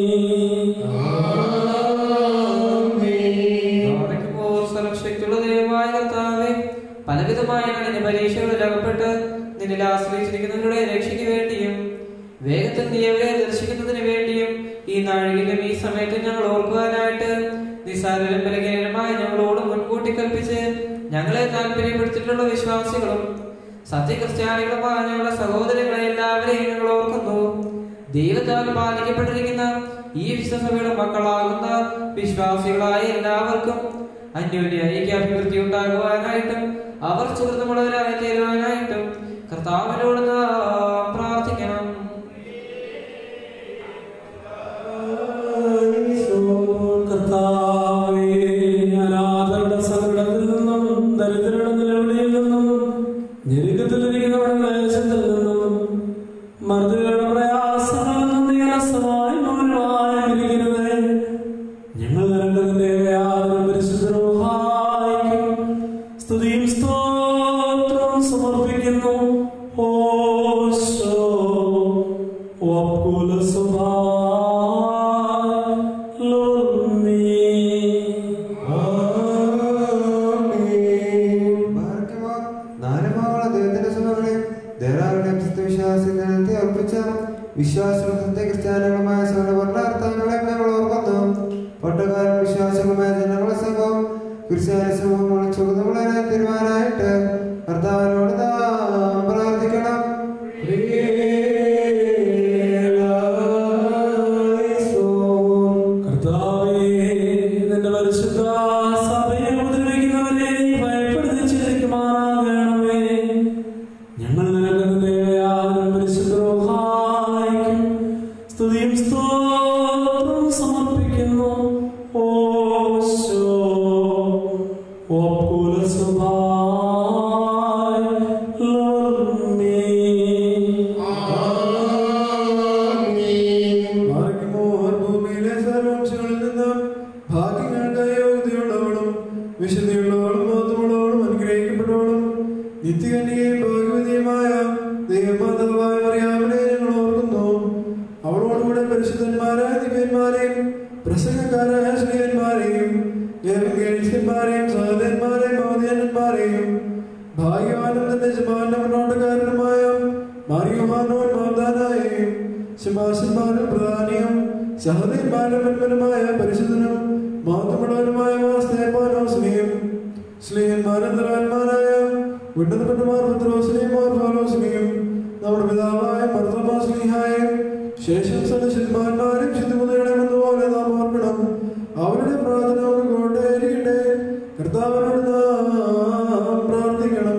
E: ഓർക്കുമ്പോൾ സർവശക്തിയുള്ള ദൈവമായ കർത്താവേ പലവിധമായ കഠിന പരീക്ഷകളിൽ അകപ്പെട്ട് നിന്നിൽ ആശ്രയിച്ചിരിക്കുന്നവരുടെ രക്ഷയ്ക്ക് വേണ്ടിയും വേഗത്തിൽ നീ അവരെ ദർശിക്കുന്നതിന് വേണ്ടിയും ഈ നാഴികയിലും ഈ സമയത്തും ഞങ്ങൾ ഓർക്കുവാനായിട്ട് നിസ്സാരരും ബലഹീനരുമായ ഞങ്ങളോട് മുൻകൂട്ടി കൽപ്പിച്ച് ഞങ്ങളെ താല്പര്യപ്പെടുത്തിയിട്ടുള്ള വിശ്വാസികളും സത്യക്രിസ്ത്യാനികളുമായ ഞങ്ങളുടെ സഹോദരങ്ങളെ എല്ലാവരെയും ഞങ്ങൾ ഓർക്കുന്നു ദൈവത്താൽ പാലിക്കപ്പെട്ടിരിക്കുന്ന ഈ വിശ്വസഭയുടെ മക്കളാകുന്ന വിശ്വാസികളായ എല്ലാവർക്കും അന്യോന്യ ഐക്യാഭിവൃദ്ധി ഉണ്ടാകുവാനായിട്ടും അവർ സുഹൃത്തുമുള്ളവരായി തീരുവാനായിട്ടും കർത്താവിനോട് നാം പ്രാർത്ഥിക്കണം
A: കർത്താവേ, അനാഥരുടെ സങ്കടത്തിൽ നിന്നും ദരിദ്രരുടെ നിലവിളിയിൽ നിന്നും ഞെരുക്കത്തിലിരിക്കുന്നവരുടെ ക്ലേശത്തിൽ നിന്നും മർദ്ദികളുടെ പ്രയാസങ്ങളിൽ നിന്നും നീ അലസമായി മൗനമായി ഇരിക്കരുതേ. ഞങ്ങൾ നിനക്ക് നിന്റെ യാതൊരു പരിശുദ്ധരൂഹായിക്കും സ്തുതിയും സ്തോത്രവും സമർപ്പിക്കുന്നു ഓശോ വക്കുല
F: വിശ്വാസത്തെ ക്രിസ്ത്യാനികളുമായ സകലവർണ്ണാർത്ഥങ്ങളെ ഞങ്ങൾ ഓർക്കുന്നു പട്ടക്കാരും വിശ്വാസികളുമായ ജനങ്ങളെ സംഘം ക്രിസ്ത്യാനി സമൂഹങ്ങൾ ചുമതലകളെ തീരുമാനമായിട്ട് കർത്താവിനോട് നാം പ്രാർത്ഥിക്കണം
A: കർത്താവേ, നിന്റെ പരിശുദ്ധ സഭയെ ഉപദ്രവിക്കുന്നവരെ നീ ഭയപ്പെടുത്തി ചിന്തിക്കുമാറാകണമേ. ഞങ്ങൾ നിനക്ക് നിന്റെ യാതൊരു പരിശുദ്ധരൂഹായിക്കും സ്തുതിയും സ്തോത്രവും സമർപ്പിക്കുന്നു ഓശോ വക്കുല സുബായ് ലോൽമീ
C: ഭാഗ്യമോഹൻ ഭൂമിയിലെ സർവംശങ്ങളിൽ നിന്നും ഭാഗ്യങ്ങൾക്ക് യോഗ്യതയുള്ളവളും വിശുദ്ധിയുള്ളവളും മഹത്വമുള്ളവളും അനുഗ്രഹിക്കപ്പെട്ടവളും നിത്യകന്യകയും ഭാഗ്യവതിയുമായ ദൈവമാതാവായ മറിയാമിനെ ഞങ്ങൾ ഓർക്കുന്നു അവളോടുകൂടെ പരിശുദ്ധന്മാരായ ദിവ്യന്മാരെയും പ്രസംഗക്കാരായ ശ്രീയന്മാരെയും ഏവങ്കേലിസ്യന്മാരെയും സഹോദരന്മാരെയും മഹോദയന്മാരെയും ഭാഗ്യവാനും തന്റെ യജമാന്റെ മുന്നോട്ടക്കാരനുമായ മാറിയുമാനോൻ മാതാനായെയും ശമാശന്മാരും പ്രധാനിയും സഹോദരന്മാരും മന്മനുമായ പരിശുദ്ധനും മഹത്വമുള്ളവരുമായ സ്നേഹപാനോസ്നെയും സ്നേഹന്മാരും ധനവാന്മാരായ ഉന്നതപ്പെട്ടമാർ പത്രോസ്നെയും ഫാലോസ്നെയും നമ്മുടെ പിതാവായ മർദ്ദമാസ്ലിഹായും ശേഷം സദശന്മാന്മാരും ശുദ്ധിമുതകളെന്നതുപോലെ നാം ഓർക്കണം അവരുടെ പ്രാർത്ഥന നമുക്ക് കൊണ്ടേരിക്കട്ടെ കർത്താവിനോട് നാം പ്രാർത്ഥിക്കണം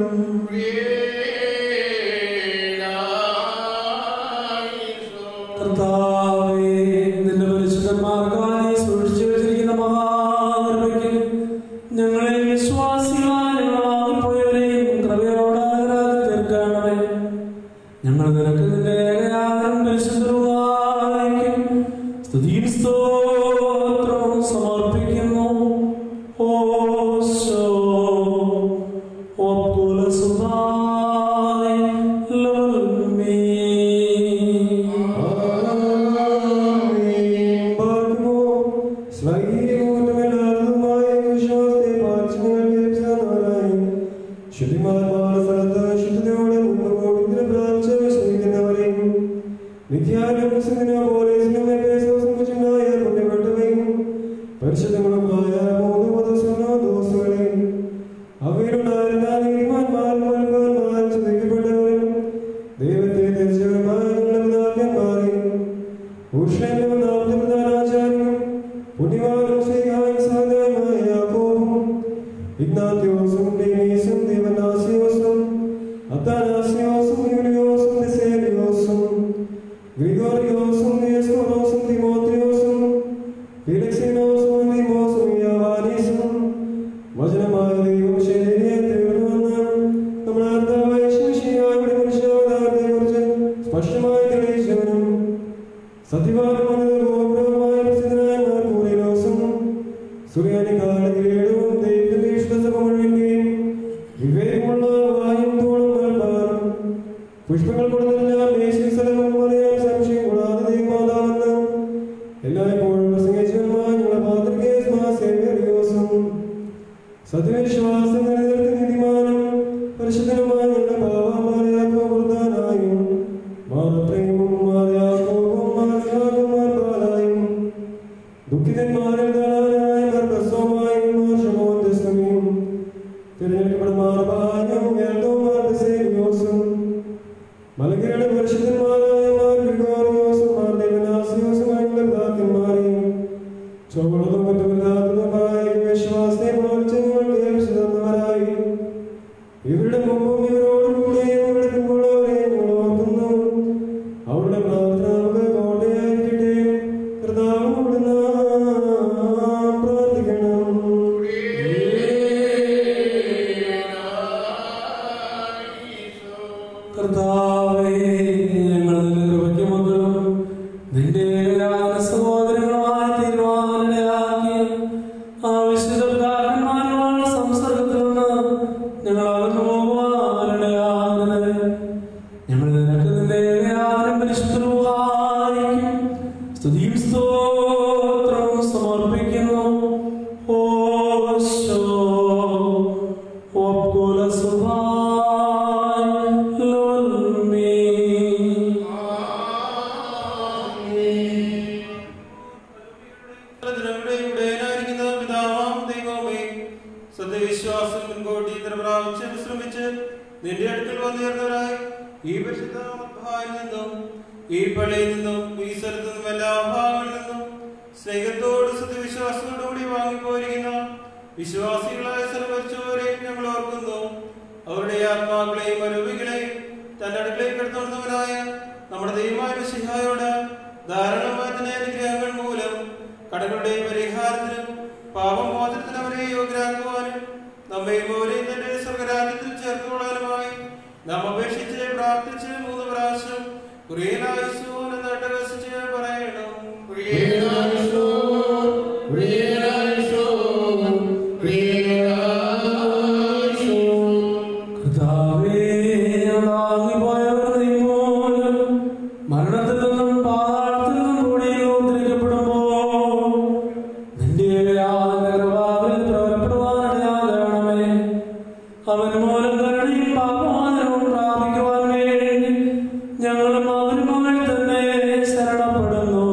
A: കർത്താവേ, നിന്റെ പരിശുദ്ധന്മാർക്കായി സൂക്ഷിച്ചു വെച്ചിരിക്കുന്ന മഹാകൃപയ്ക്ക് ഞങ്ങളെ വിശ്വാസികളായ ഞങ്ങളായി പോയവരെയും കൃപയോടെ ആരാധി തീർക്കണമേ ഞങ്ങൾ നിനക്ക് നിന്റെ ഏകയാനം പരിശുദ്ധവായിക്കും സ്തുതിയും സ്തോത്രവും സമർപ്പിക്കുന്നു ഓശോ ഒക്കുല സുഭായ് ലോൽമീ
C: പരിശുദ്ധങ്ങളുമായ മൂന്ന് മതസ്വനോ ദോസുകളെയും അവയിലുണ്ടായിരുന്ന നീതിമാന്മാരും മൽപ്പാന്മാരും ശ്രദ്ധിക്കപ്പെട്ടവരും ദൈവത്തെ ധരിച്ചവരുമായ നിങ്ങളുടെ പിതാക്കന്മാരെയും ഭൂഷണവും നാമത്തെ പ്രധാനാചാര്യനും പുണ്യവാനും സ്നേഹായും സഹോദരമായ യാക്കോബും ഇഗ്നാത്യോസും ഡേമീസും ദേവനാസിയോസും അത്താനാസിയോസും യൂലിയോസും നിസേലിയോസും ഗ്രിഗോറിയോസും നിയസ്കോറോസും തിമോത്തിയോസും ഫിലിക്സിനോസും തിമോസും യാവാനീസും വചനമായ ദൈവം ശരീരയെ തീർന്നുവെന്ന് നമ്മുടെ കർത്താവായ ശിശിയായുടെ മനുഷ്യാവതാരത്തെക്കുറിച്ച് സ്പഷ്ടമായി തെളിയിച്ചവനും സത്യവാനുമായ ഗോപുരവുമായ പ്രസിദ്ധനായ മാർക്കൂറിലോസും സുറിയാനിക്കാല കിരീടവും ദൈവത്തിന്റെ ഇഷ്ടസഭ മുഴുവൻ്റെയും വിവേകമുള്ള വായും തോളും നൽകാനും പുഷ്പങ്ങൾ കൊടുത്തില്ല മേശി സ്ഥലവും പറയാൻ സംശയം കൂടാതെ ദൈവമാതാവെന്ന് എല്ലായ്പ്പോഴും പ്രസംഗിച്ചവന്മാർ ഞങ്ങളുടെ മാതൃകയെ സ്മാസേവ്യോസും സത്യവിശ്വാസം നിലനിർത്തി നീതിമാനും പരിശുദ്ധനുമായ ഞങ്ങളുടെ പാവമാലയാക്കോ പ്രധാനായും മാതൃപ്രേമവും മാതയാക്കോവും മാതയാകുമാർക്കാലായും ദുഃഖിതന്മാരിൽ ധാരാളമായ ഗർഭസ്വമായും മോശമോദ്യസ്തമയും തിരഞ്ഞെടുക്കപ്പെടുമാർഭാഗ്യം വേണ്ടോമാർദ്ദസേവിയോസും മലകരയുടെ പരിശുദ്ധന്മാരായ മാർ ഗ്രിഗോറിയോസും മാർ ദേവനാസിയോസുമായ പിതാക്കന്മാരെയും ചുവന്നതും കുറ്റമില്ലാത്തതുമായ വിശ്വാസത്തെ പാലിച്ച് ഞങ്ങൾ കേൾപ്പിച്ചു തന്നവരായി ഇവരുടെ മുമ്പും ഇവരോട് കൂടെയും ഇവരുടെ പിൻപുള്ളവരെയും ഞങ്ങൾ ഓർക്കുന്നു അവരുടെ പ്രാർത്ഥന നമുക്ക് കോട്ടയായിരിക്കട്ടെ കർത്താവോട് നാം പ്രാർത്ഥിക്കണം
A: കർത്താവേ ഞങ്ങൾ നിന്റെ കൃപയ്ക്ക് മക്കളും നിന്റെ ഏകജാത സഹോദരങ്ങളുമായി തീരുമാനങ്ങളാക്കിയ ആവശ്യത പിതാക്കന്മാരുമായ സംസർഗത്തിൽ നിന്ന് ഞങ്ങൾ അകന്നു പോകുവാനിടയാകരുത് ഞങ്ങൾ നിനക്ക് നിന്റെ ഏകജാതനും പരിശുദ്ധരുമായിരിക്കും സ്തുതിയും സ്തോത്രവും സമർപ്പിക്കുന്നു ഓശോ ഒപ്പുല
D: ഇടയനായിരിക്കുന്ന പിതാവാം ദൈവമേ സത്യവിശ്വാസം മുൻകൂട്ടി ഇത്ര പ്രാവശ്യം വിശ്രമിച്ച് നിന്റെ അടുക്കൽ വന്നുയർന്നവരായി ഈ പരിശുദ്ധ മദ്ഭായിൽ നിന്നും ഈ പള്ളിയിൽ നിന്നും ഈ സ്ഥലത്തു നിന്നും എല്ലാ ഭാഗങ്ങളിൽ നിന്നും സ്നേഹത്തോട് സത്യവിശ്വാസത്തോടുകൂടി വാങ്ങിപ്പോയിരിക്കുന്ന വിശ്വാസികളായ സർവച്ചവരെയും ഞങ്ങൾ ഓർക്കുന്നു അവരുടെ ആത്മാക്കളെയും അരൂപികളെയും തന്റെ അടുക്കളയിൽ എടുത്തുകൊണ്ടവനായ നമ്മുടെ ദൈവമായ മിശിഹായോട് ധാരാളമായ തന്നെ അനുഗ്രഹങ്ങൾ മൂലം കടകളുടെ പരിഹാരത്തിനും പാപമോചനത്തിനും അവരെ യോഗ്യരാക്കുവാനും നമ്മെ പോലെയും തന്റെ സ്വർഗരാജ്യത്തിൽ ചേർത്തുകൊള്ളാനുമായി നാം അപേക്ഷിച്ച് പ്രാർത്ഥിച്ച് മൂന്ന് പ്രാവശ്യം കുറിയനായുസൂൻ എന്ന് അട്ടഹസിച്ച് പറയണം
A: കർത്താവേ, ഞങ്ങളാങ്ങിപ്പോയവർ നീ മൂലം മരണത്തിൽ നിന്നും പാതാളത്തിൽ നിന്നും കൂടി ഉദ്ധരിക്കപ്പെടുമ്പോൾ നിന്റെ കൃപാവിൽ പ്രബലപ്പെടുവാനിടയാകണമേ. അവൻ മൂലം കരുണയും പാപമോചനവും പ്രാപിക്കുവാൻ വേണ്ടി ഞങ്ങളും അവനുമായി തന്നെ ശരണപ്പെടുന്നു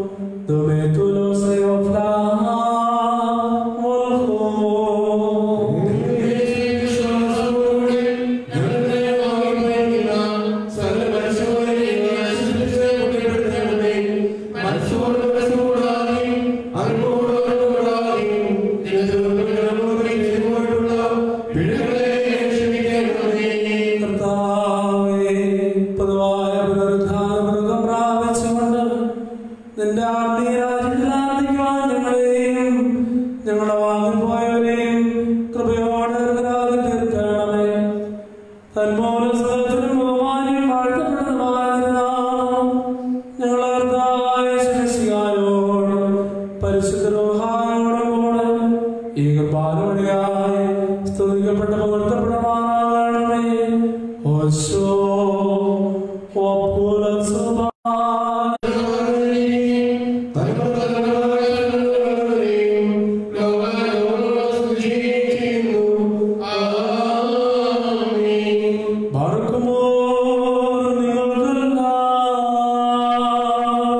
A: കർത്താവേ, പൊതുവായ പുനരുദ്ധാനമൃഗം പ്രാപിച്ചുകൊണ്ട് നിന്റെ ആത്മീയ രാജ്യത്തിൽ ആനന്ദിക്കുവാൻ ഞങ്ങളെയും ഞങ്ങളെ വാങ്ങിപ്പോയവരെയും കൃപയോടെ അർഹരാക്കി തീർക്കണമേ തന്മൂലം സകലത്തിനും ബഹുമാനം വാഴ്ത്തപ്പെടുന്നതുമായ നാം ഞങ്ങളെ കർത്താവായ ശിശികായോടും പരിശുദ്ധ റോഹായോടും കൂടെ ഈ കൃപാലോടെയായി സ്തുതിക്കപ്പെട്ട പകർത്തപ്പെടുവാനാകണമേ ഓശോ ഓപ്പുലസഭാ ബർക്കുമോർ നിങ്ങൾക്കെല്ലാം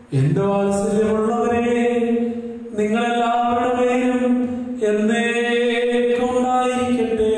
A: എന്റെ വാത്സല്യമുള്ളവരെ നിങ്ങളെല്ലാവരുടെ മേലും എന്നേക്കും ഉണ്ടായിരിക്കട്ടെ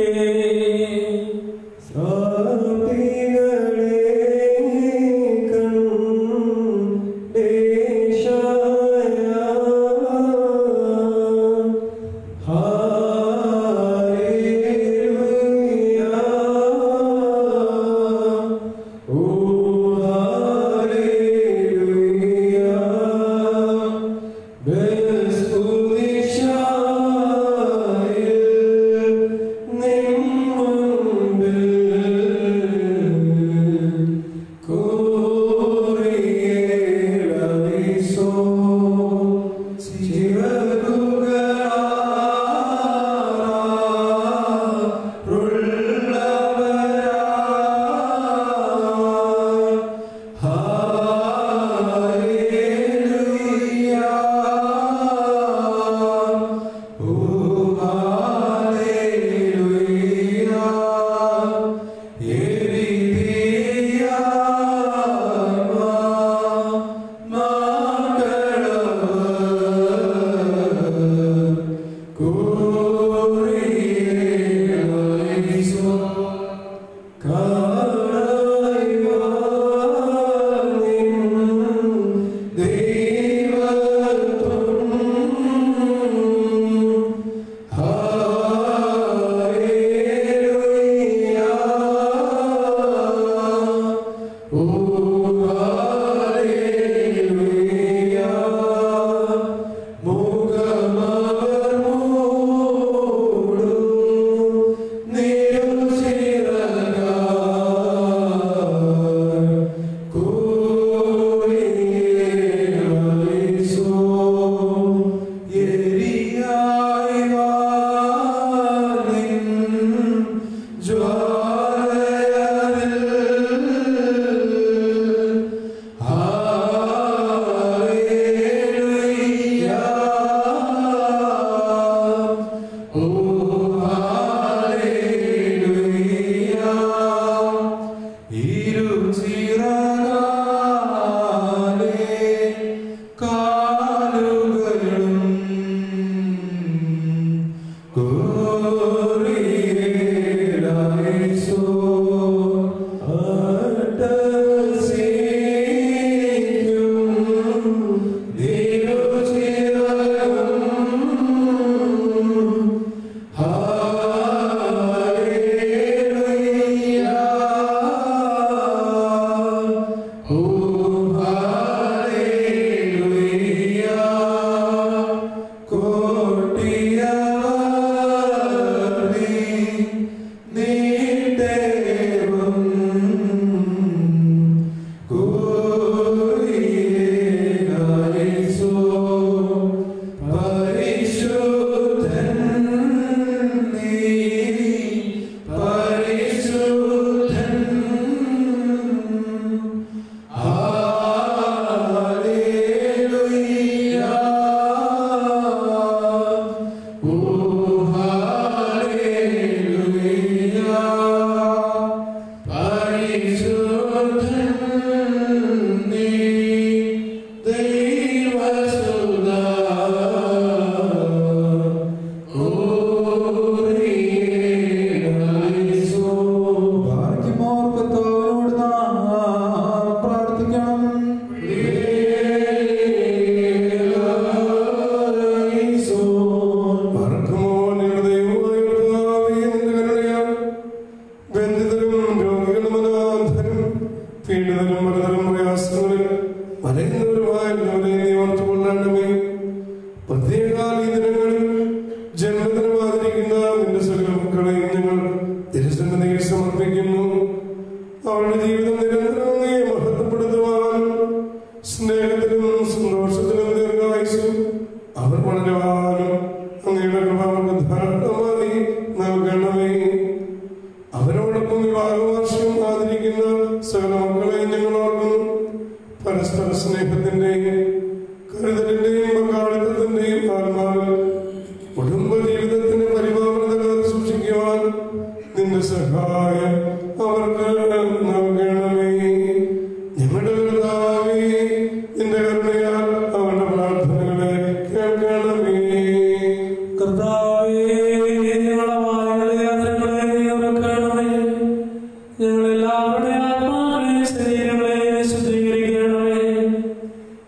C: അവർക്ക് നൽകണമേ ഞങ്ങളുടെ കർത്താവേ നിന്റെ കരുണയാൽ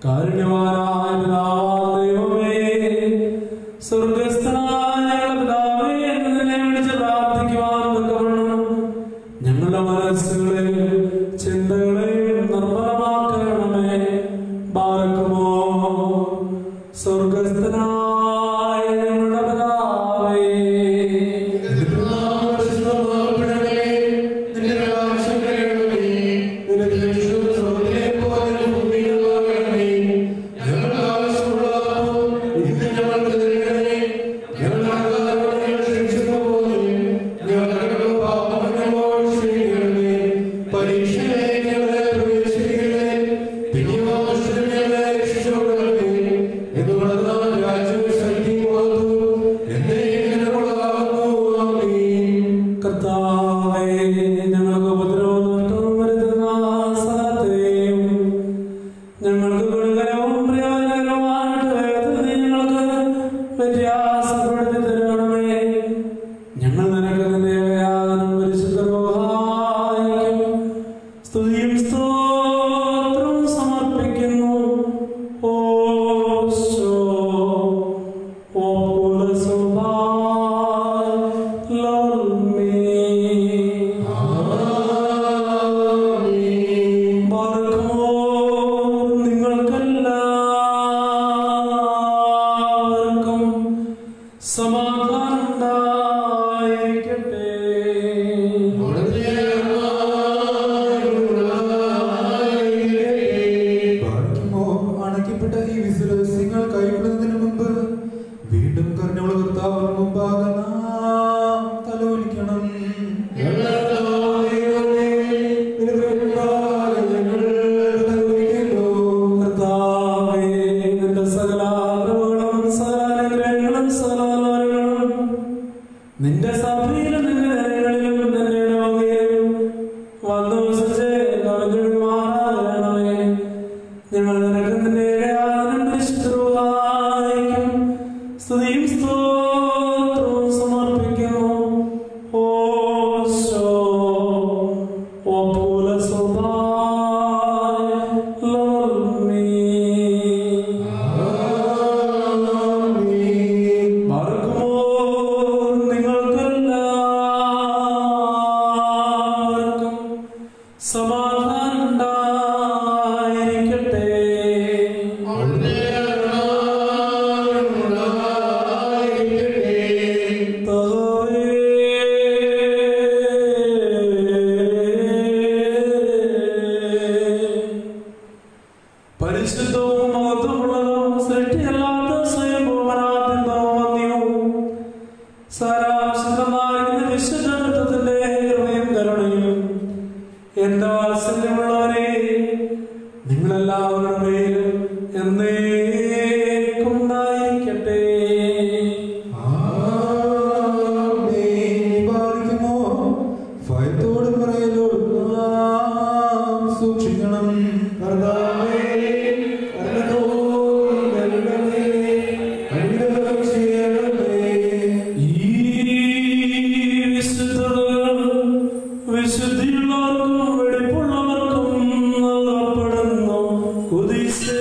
A: കാരുണ്യവാനായ പിതാവാം ദൈവമേ സ്വർഗസ്ഥനായ ഞങ്ങളുടെ പിതാവേ എന്ന് നിന്നെ വിളിച്ച് പ്രാർത്ഥിക്കുവാൻ തക്കവണ്ണം ഞങ്ങളുടെ മനസ്സുകളെ ചിന്തകളെയും നിർമ്മലമാക്കണമേ ബാലക്കുമോ സ്വർഗസ്ഥനായ ഞങ്ങളുടെ പിതാവേ കർത്താവേ ഞങ്ങൾക്ക് ഉപദ്രവം നഷ്ടവും വരുത്തുന്ന സകലത്തെയും ഞങ്ങൾക്ക് ഗുണകരവും പ്രയോജനകരവുമായിട്ട് വേഗത്തിൽ നീ ഞങ്ങൾക്ക് വ്യത്യാസപ്പെടുത്തി തരണമേ ഞങ്ങൾ നിനക്ക് നിന്റെ യാതനം പരിശുദ്ധ റൂഹായിക്കും സ്തുതിയും സ്തോത്രവും സമർപ്പിക്കുന്നു ഓ ശോ ഓ നിങ്ങൾക്കെല്ലാവർക്കും സമാധാനം ഉണ്ടായിരിക്കട്ടെ
B: പാലിക്കുമോ അണയ്ക്കപ്പെട്ട ഈ വിശ്വാസങ്ങൾ കൈവിടുന്നതിന് മുമ്പ് വീണ്ടും കരുണയുള്ള കർത്താവ് മുമ്പാകെ നാം തലോലിക്കണം
A: കർത്താവേ, നിന്റെ സകല അറിവുകളും സകല അനുഗ്രഹങ്ങളും സകല വരങ്ങളും നിന്റെ സഭയിലും നിന്റെ ജനങ്ങളിലും നിന്റെ ഇടവകയിലും വന്നു വസിച്ച് കവിഞ്ഞൊഴുകുമാറാകണമേ. ഞങ്ങൾ നിനക്ക് നിന്റെ യാതനം പരിശുദ്ധരുമായിരിക്കും സ്തുതിയും സ്തോത്രവും സമർപ്പിക്കുന്നു ഓ ശോ ഓ നിങ്ങൾക്കെല്ലാവർക്കും സമാധാനം ഉണ്ടായിരിക്കട്ടെ പരിശുദ്ധവും മഹത്വമുള്ളതും സൃഷ്ടിയല്ലാത്ത സ്വയംഭൂമനാത്യന്തവും വന്യവും സാരാംശമായിരുന്ന വിശുദ്ധത്വത്തിന്റെ കൃപയും കരുണയും എന്റെ വാത്സല്യമുള്ളവരെ നിങ്ങളെല്ലാവരുടെ മേലും എന്നേക്കും ഉണ്ടായിരിക്കട്ടെ
B: പാലിക്കുമോ ഭയത്തോടും പറയലോടും നാം സൂക്ഷിക്കണം
A: ഈ വിശുദ്ധതകൾ വിശുദ്ധിയുള്ളവർക്കും വെടിപ്പുള്ളവർക്കും നൽകപ്പെടുന്നു കുതിസേ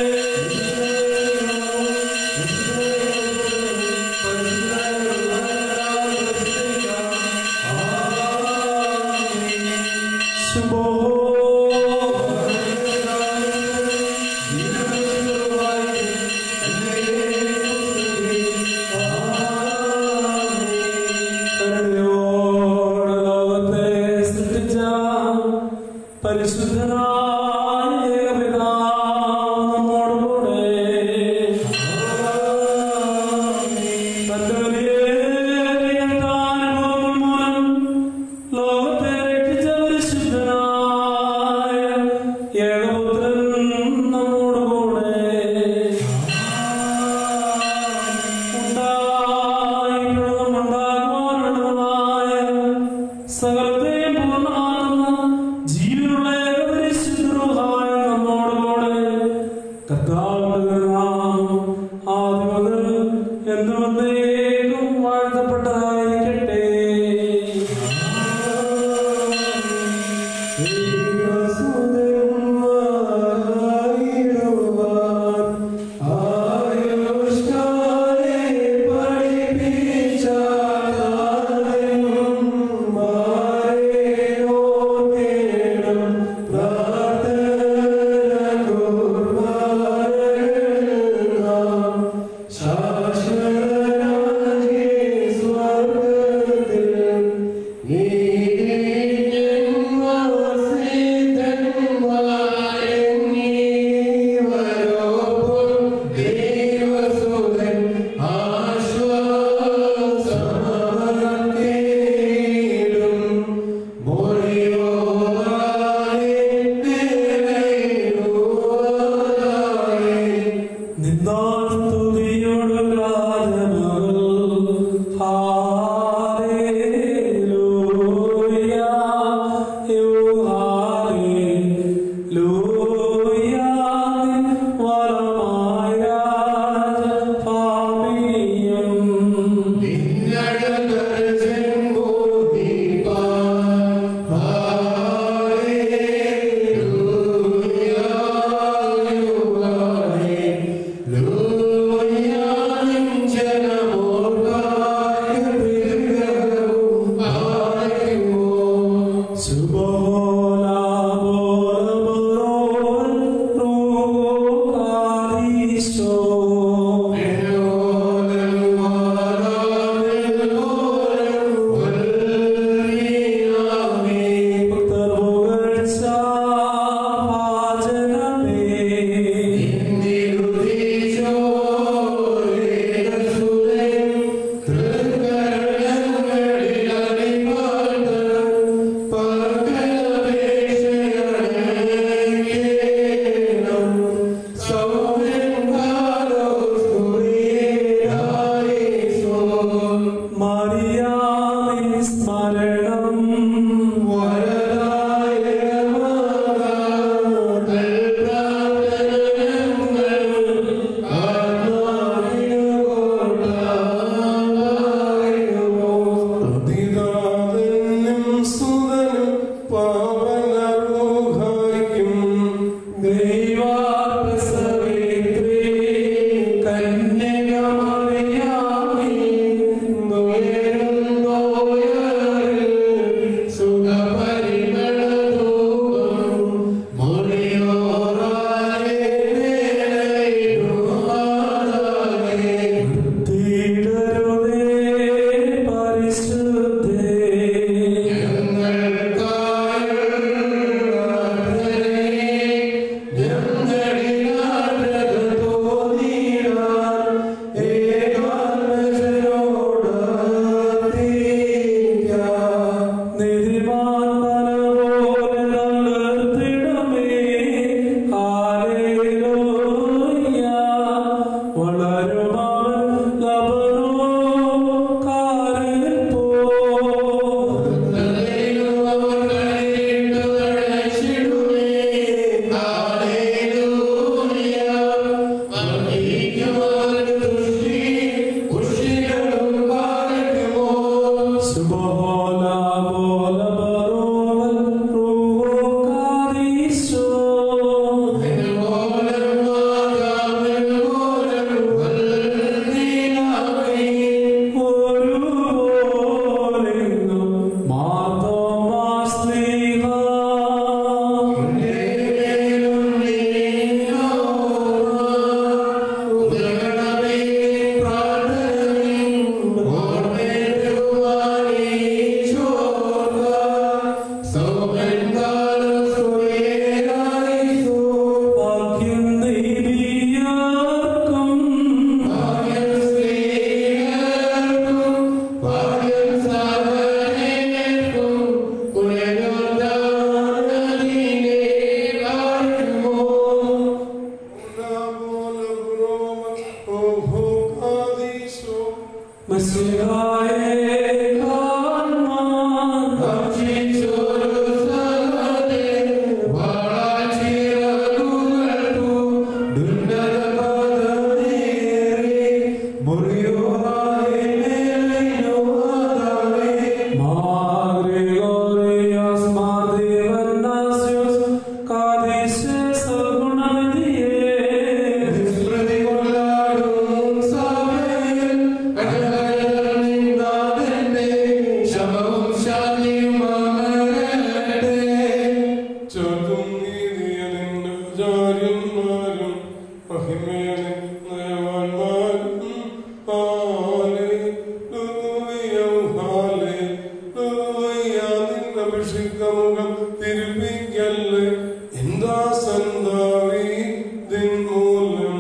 A: കരുണയോടെ ലോകത്തെ സൃഷ്ടിച്ച പരിശുദ്ധനായ ഏകപിതാവ് നമ്മോടുകൂടെ തന്റെ വലിയ അനുഭവങ്ങൾ മൂലം ലോകത്തെ രക്ഷിച്ച പരിശുദ്ധനായ ഏകപുത്രൻ നമ്മോടുകൂടെ ഉണ്ടായിട്ടുള്ളതും ഉണ്ടാകുവാനുള്ളതുമായ സകലത്തെയും പൂർണ്ണമാകുന്ന ജീവനുള്ള ഏകപരിശുദ്ധരുമായ നമ്മോടുകൂടെ കർത്താവിന്റെ നാമം ആദ്യം മുതൽ എന്നും എന്നേക്കും വാഴ്ത്തപ്പെട്ടതായിരിക്കട്ടെ
C: ും
G: എന്താ സന്താവി ദിൻ മൂലം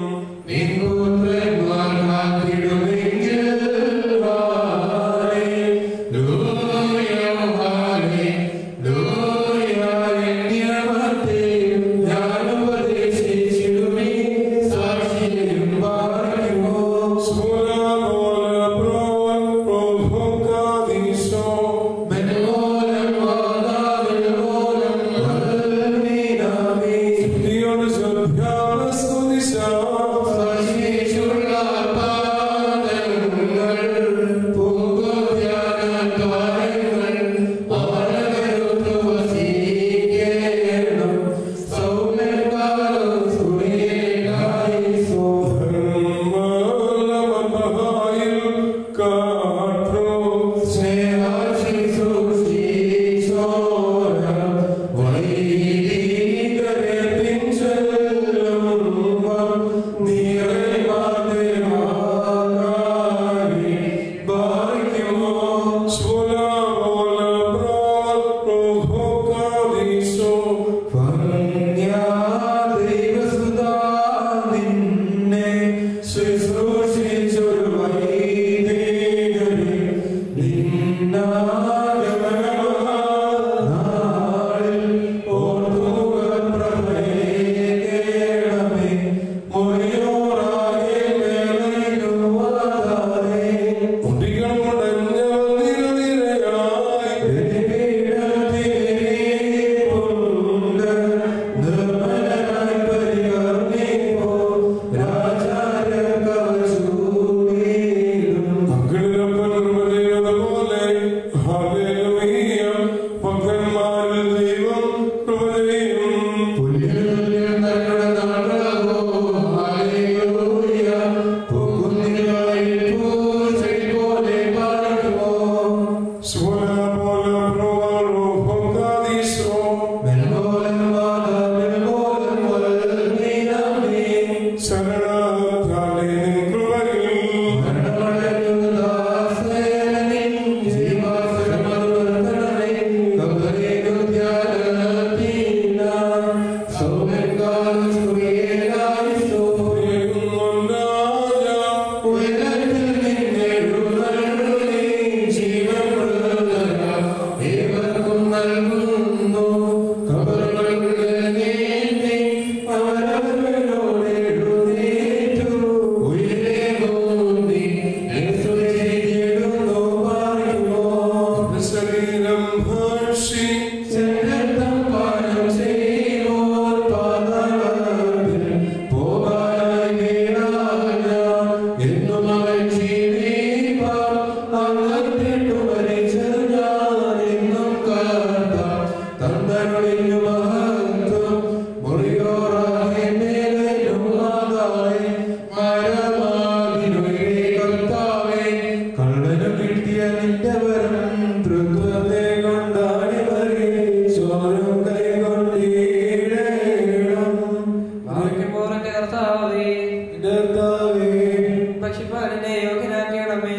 E: ഭക്ഷിപ്പാലിനെ യോഗ്യനാക്കണമേ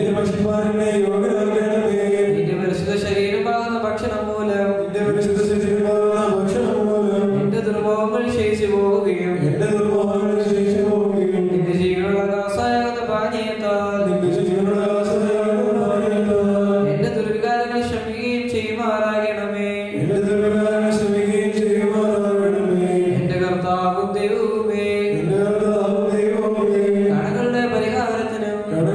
E: നിന്റെ പരിശുദ്ധ ശരീരമാകുന്ന ഭക്ഷണം മൂലം എന്റെ ദുർഭോഗങ്ങൾ ക്ഷയിച്ചു പോവുകയും നിന്റെ ജീവനുള്ള ദാസായാകുന്ന പാനീയത്താൽ എന്റെ ദുർവികാരങ്ങൾ ക്ഷമിക്കുകയും ചെയ്യുമാറാകണമേ എന്റെ കർത്താവും ദൈവവുമേ കടങ്ങളുടെ പരിഹാരത്തിനും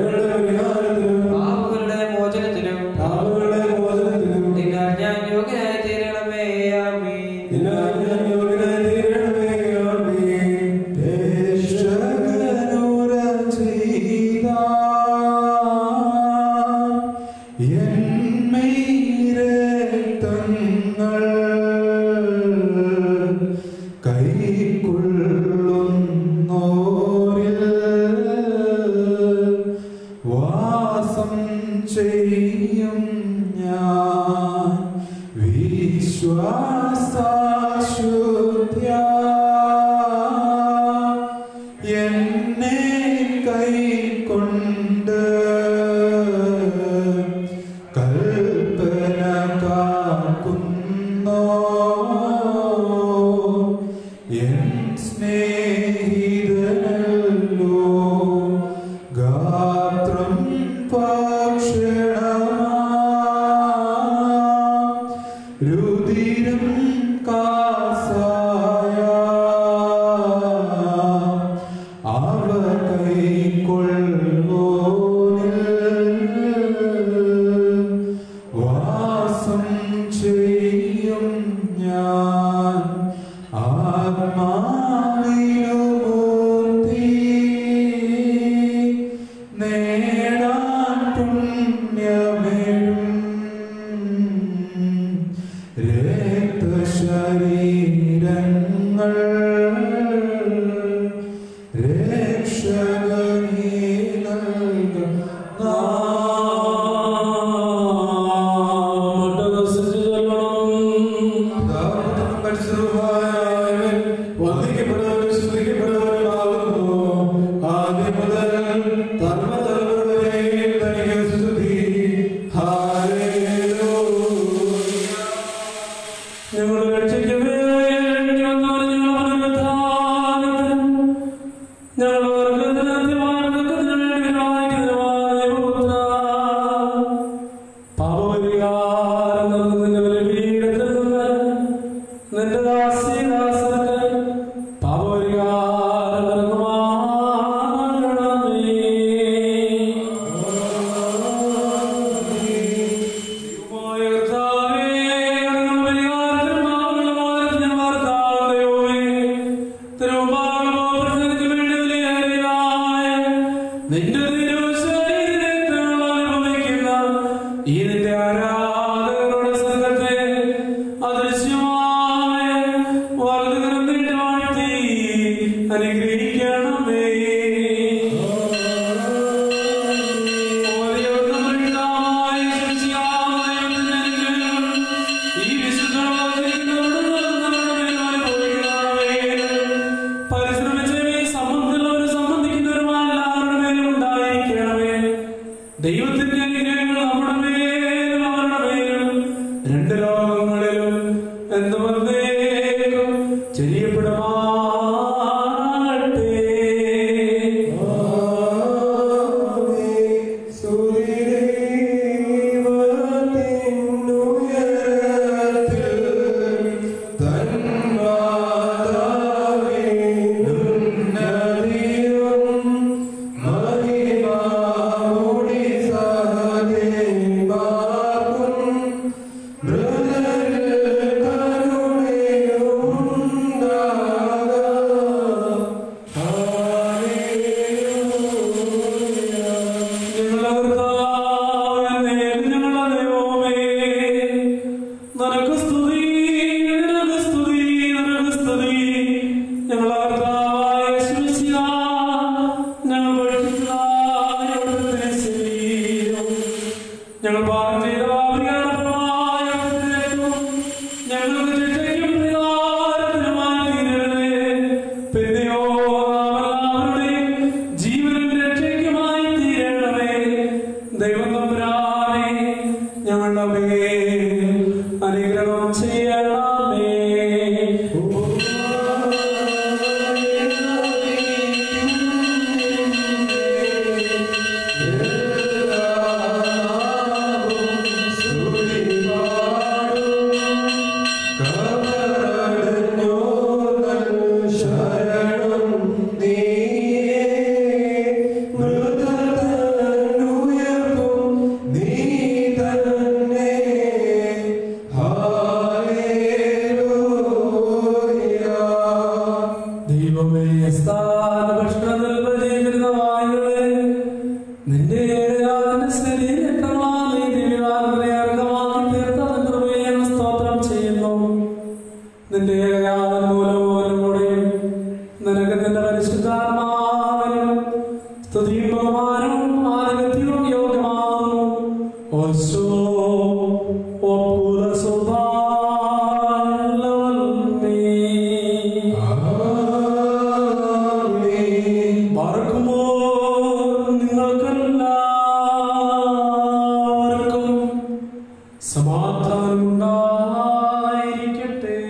B: എന്നെ കൈക്കൊണ്ട് കൽപ്പന കാക്കുന്നോ എൻ സ്നേഹിതനല്ലോ ഗാത്രം പക്ഷണമാ രുതിരം കാസായ അവ കൈക്കൊള്ളോനിൽ വാസം ചെയ്യും ഞാൻ ആത്മാവിലുമൂർത്തി നേടാൻ പുണ്യമെഴും രക്തശരീരങ്ങൾ രക്ഷകനീ
A: ഞങ്ങളുടെ രക്ഷയ്ക്ക് വേണ്ടി വന്നവർ ഞങ്ങളുടെ പ്രധാനത്തിന് ഞങ്ങൾ വർഗത്തിന് അന്ത്യമാർഗത്തിന് വേണ്ടി വായിക്കുന്നതുമായ ദൈവപുത്ര. പാപപരിഹാരം നൽകുന്ന നിന്റെ ബലിപീഠത്തിൽ നിന്ന് നിന്റെ ദാസീദാസർക്ക് പാപപരിഹാരം നൽകുമാറാകണമേ. ദൈവമായ കർത്താവേ, ഞങ്ങളുടെ പരിഹാരത്തിനും പാപങ്ങളുടെ മോചനത്തിനും കർത്താവേ, തിരുമുമ്പാകെ പ്രസംഗിക്ക് വേണ്ടി വിലയേറിയതായ നിന്റെ തിരുശരീരത്തിൽ അനുഭവിക്കുന്ന ഈ നിന്റെ ആരാധകരുടെ സംഘത്തെ അദൃശ്യമായ വലതുകരം വാഴ്ത്തി അനുഗ്രഹിക്കണമേ ഓരോ ഈ പരിശ്രമിച്ചവരെ സംബന്ധിക്കുന്നവരും സംബന്ധിക്കുന്നവരുമായ എല്ലാവരുടെ മേലും ഉണ്ടായിരിക്കണമേ ദൈവത്തിന്റെ അനുഗ്രഹങ്ങൾ നമ്മുടെ മേലും അവരുടെ മേലും രണ്ട് ലോകങ്ങളിലും എന്ന് വന്നേക്കും ചെറിയപ്പെടുമാറട്ടെ ഞങ്ങൾ പാപം ചെയ്ത പാപികളായ ഞങ്ങൾക്ക് രക്ഷയ്ക്കും പരിഹാരത്തിനുമായി തീരണമേ. പിന്നെയോ നാമെല്ലാവരുടെയും ജീവനും രക്ഷയ്ക്കുമായി തീരണമേ. ദൈവം തമ്പുരാനെ ഞങ്ങളുടെ മേൽ അനുഗ്രഹം ചെയ്യണമേ ദൈവമേ സ്ഥാന ഭക്ഷണത്തിൽ പരിചരിക്കുന്ന വായുകളെ നിന്റെ ഏഴാതിന്റെ ശരീരക്രമാൽ നീ ദിവ്യവാർത്തയാർഗമാക്കി തീർത്ത നിന്റെ കൃപയെ ഞങ്ങൾ സ്തോത്രം ചെയ്യുന്നു നിന്റെ ഏഴാതൻ മൂലം മൂലം കൂടെ നിനക്ക് നിന്റെ പരിശുദ്ധാത്മാവിനും സ്തുതിയും ബഹുമാനവും ആധിപത്യവും യോഗ്യമാകുന്നു ഓശോ ഓ പൂരസുധാ പറക്കുമോ നിങ്ങൾക്കെല്ലാവർക്കും സമാധാനം ഉണ്ടായിരിക്കട്ടെ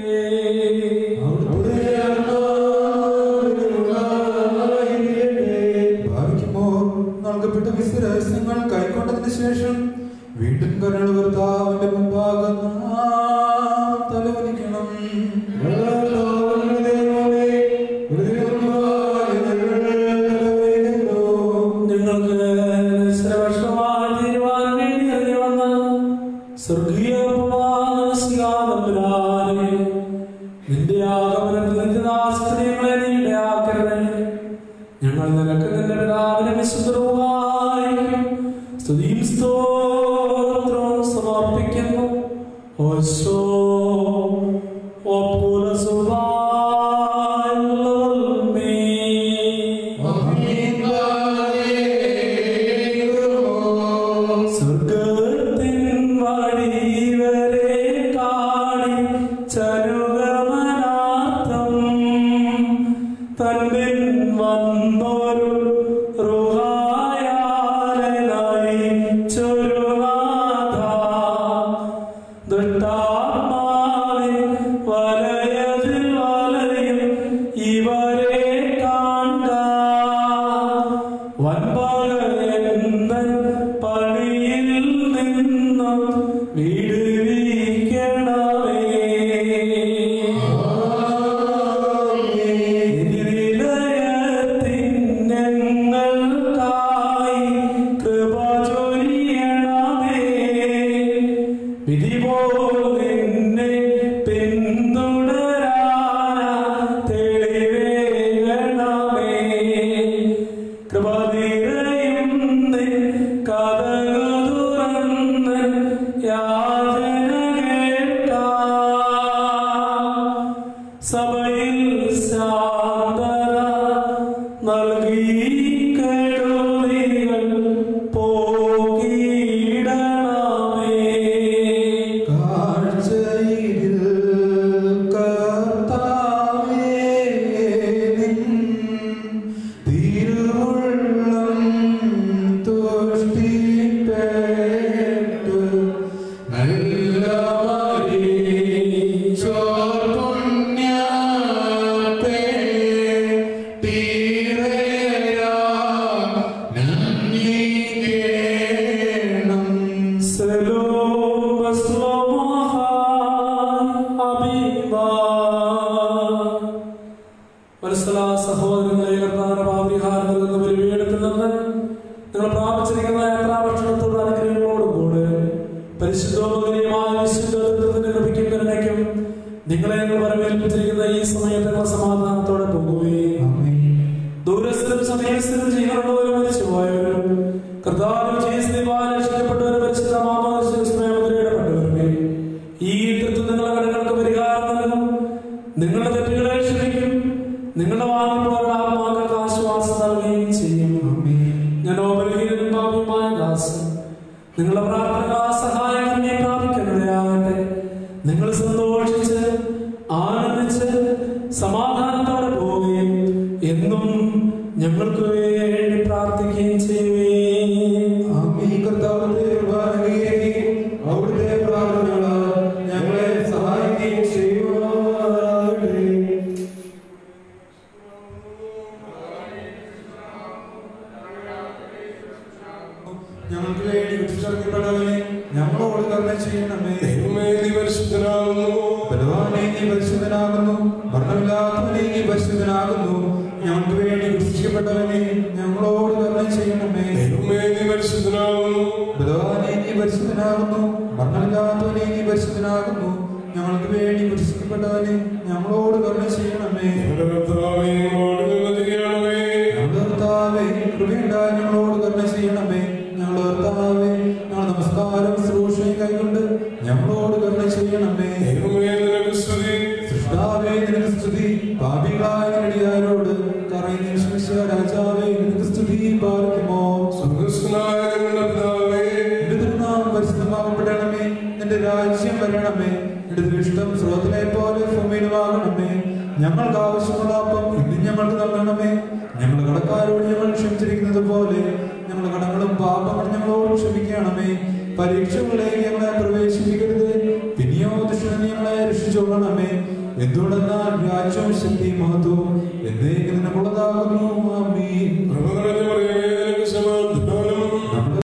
B: ഭാവിക്കുമോ നൽകപ്പെട്ട വിശുദ്ധ രഹസ്യങ്ങൾ കൈക്കൊണ്ടതിന് ശേഷം വീണ്ടും കരുണ കർത്താവിന്റെ മുമ്പാകെ നാം തലവലിക്കണം
A: നിങ്ങൾക്ക് സർവക്ഷമായി തീരുവാൻ വേണ്ടി ഇറങ്ങി വന്ന സ്വർഗീയ നമസ്കാരേ നിന്റെ ആഗമനത്തിൽ നിന്റെ ദാസ്ത്രീയങ്ങളെ നീ ഇടയാക്കരുതേ ഞങ്ങൾ നിനക്ക് നിന്റെ പിതാവിനെ വിശുദ്ധവുമായിരിക്കും സ്തുതിയും സ്തോത്രവും സമർപ്പിക്കുന്നു ഓശോ ഓപ്പുല സ്വർഗത്തിൻ വഴി വരെ കാണി ചരുകമനാർത്ഥം തന്നിൽ വന്നൊരു റുഹായാലനായി ചൊരുനാഥ ദുഷ്ടാത്മാവിൻ വലയതിൽ വലയും ഇവരെ കാണുക വൻപകയെന്നൻ പണിയിൽ നിന്നും വിടുവിക്കണമേ നിലയത്തിന്നങ്ങൾക്കായി കൃപ ചൊരിയണമേ വിധി പോൽ നിന്നെ പിന്തുടരാന തെളിവേകണമേ കൃപ നിറയും നിൻ കഥകൾ തുറന്ന് യാചന കേൾക്കാം സഭയിൽ ശാന്തത നൽകി കെടുതികൾ പോകിയിടണമേ
B: കാഴ്ചയിൽ കർത്താവേ നിൻ തിരുവുള്ളം തുഷ്ടിപ്പെട്ടു നല്ല പുണ്യപ്പേ തീരയാ നന്ദിക്കേണം
A: സലോം അബിബാ മനസ്സില സഹോദരങ്ങളെ കർത്താവിന്റെ പാപരിഹാരത്തിൽ നിന്ന് ബലിപീഠത്തിൽ നിന്ന് നിങ്ങൾ പ്രാപിച്ചിരിക്കുന്ന യാത്രാഭക്ഷണത്തോട് അനുഗ്രഹങ്ങളോടും കൂടെ പരിശുദ്ധോപകരമായ വിശുദ്ധത്തിന്റെ ലഭിക്കും കരുണയ്ക്കും നിങ്ങളെ ഞങ്ങൾ വരവേൽപ്പിച്ചിരിക്കുന്ന ഈ സമയത്ത് നിങ്ങൾ സമാധാനത്തോടെ പോകുകയും ദൂരസ്ഥരും സമയസ്ഥരും ജീവനുള്ളവരും മരിച്ചു പോയവരും കർത്താവിൽ ജീവസ്ലിവാൻ രക്ഷിക്കപ്പെട്ടവരും പരിശുദ്ധ മാമാശ്രയമുദ്രയിടപ്പെട്ടവരുമേ ഈ തൃത്വം നിങ്ങളുടെ കടങ്ങൾക്ക് പരിഹാരം നൽകും നിങ്ങളുടെ തെറ്റുകളെ ക്ഷമിക്കും നിങ്ങളുടെ വാങ്ങിപ്പോലുള്ള ആത്മാക്കൾക്ക് ആശ്വാസം നൽകുകയും ചെയ്യും ഞാൻ ഓപരിഹീനും പാപിയുമായ ദാസൻ നിങ്ങളുടെ പ്രാർത്ഥന സഹായം തന്നെ പ്രാപിക്കുന്നവരാകട്ടെ നിങ്ങൾ സന്തോഷിച്ച് ആനന്ദിച്ച് സമാധാനത്തോടെ പോവുകയും എന്നും ഞങ്ങൾക്ക് വേണ്ടി പ്രാർത്ഥിക്കുകയും ചെയ്യുവേ
B: ആമീൻ കർത്താവിന്റെ കൃപാനുഗ്രഹിക്കുകയും അവിടുത്തെ പ്രാർത്ഥനകളാൽ ഞങ്ങളെ സഹായിക്കുകയും ചെയ്യുവാനാകട്ടെ. ഞങ്ങൾക്ക് വേണ്ടി വിട്ടുചേർക്കപ്പെട്ടവനെ ഞങ്ങളോട് കരുണ ചെയ്യണമേ
G: ദൈവമേ നീ പരിശുദ്ധനാകുന്നു
B: ബലവാനെ നീ പരിശുദ്ധനാകുന്നു മരണമില്ലാത്തവനെ നീ പരിശുദ്ധനാകുന്നു ഞങ്ങൾക്ക് വേണ്ടി വിശിഷ്ടപ്പെട്ടവനെ ഞങ്ങളോട് കരുണ ചെയ്യണമേ
G: ദൈവമേ നീ പരിശുദ്ധനാകുന്നു
B: ബലവാനെ നീ പരിശുദ്ധനാകുന്നു മരണമില്ലാത്തവനെ നീ പരിശുദ്ധനാകുന്നു ഞങ്ങൾക്ക് വേണ്ടി വിശിഷ്ടപ്പെട്ടവനെ ഞങ്ങളോട് കരുണ ചെയ്യണമേ
G: ഞങ്ങളുടെ കർത്താവേ ഞങ്ങളോട് കരുണ ചെയ്യണമേ
B: ഞങ്ങളുടെ കർത്താവേ കൃപയുണ്ടായി ഞങ്ങളോട് കരുണ ചെയ്യണമേ ഞങ്ങളുടെ കർത്താവേ ഞങ്ങൾ നമസ്കാരം ശുശ്രൂഷയും കൈകൊണ്ട് ഞങ്ങളോട് കരുണ ചെയ്യണമേ
G: ദൈവമേ നിനക്ക് സ്തുതി
B: സൃഷ്ടാവേ നിനക്ക് സ്തുതി പാപികളായ നടിയാരോട് കറയുന്ന രാജാവേ നിനക്ക് സ്തുതി പാർക്കുമോ
G: സ്വർഗസ്വനായ ഞങ്ങളുടെ പിതാവേ
B: നിന്റെ തിരുനാമം പരിശുദ്ധമാകപ്പെടണമേ നിന്റെ രാജ്യം വരണമേ നിന്റെ ദൃഷ്ടം സ്രോതലെ പോലെ ഭൂമിയിലുമാകണമേ ഞങ്ങൾക്ക് ആവശ്യമുള്ള അപ്പം ഇന്ന് ഞങ്ങൾക്ക് നൽകണമേ ഞങ്ങളുടെ കടക്കാരോട് ഞങ്ങൾ ക്ഷമിച്ചിരിക്കുന്നത് പോലെ ഞങ്ങളുടെ കടങ്ങളും പാപങ്ങളും ഞങ്ങളോട് ക്ഷമിക്കണമേ പരീക്ഷകളിലേക്ക് ഞങ്ങളെ പ്രവേശിപ്പിക്കരുത് പിന്നെയോ ദുഷ്ടനെ ഞങ്ങളെ രക്ഷിച്ചോളണമേ എന്തുകൊണ്ടെന്നാൽ രാജ്യവും ശക്തിയും മഹത്വവും എന്നേക്കും നിനക്കുള്ളതാകുന്നു ആമീൻ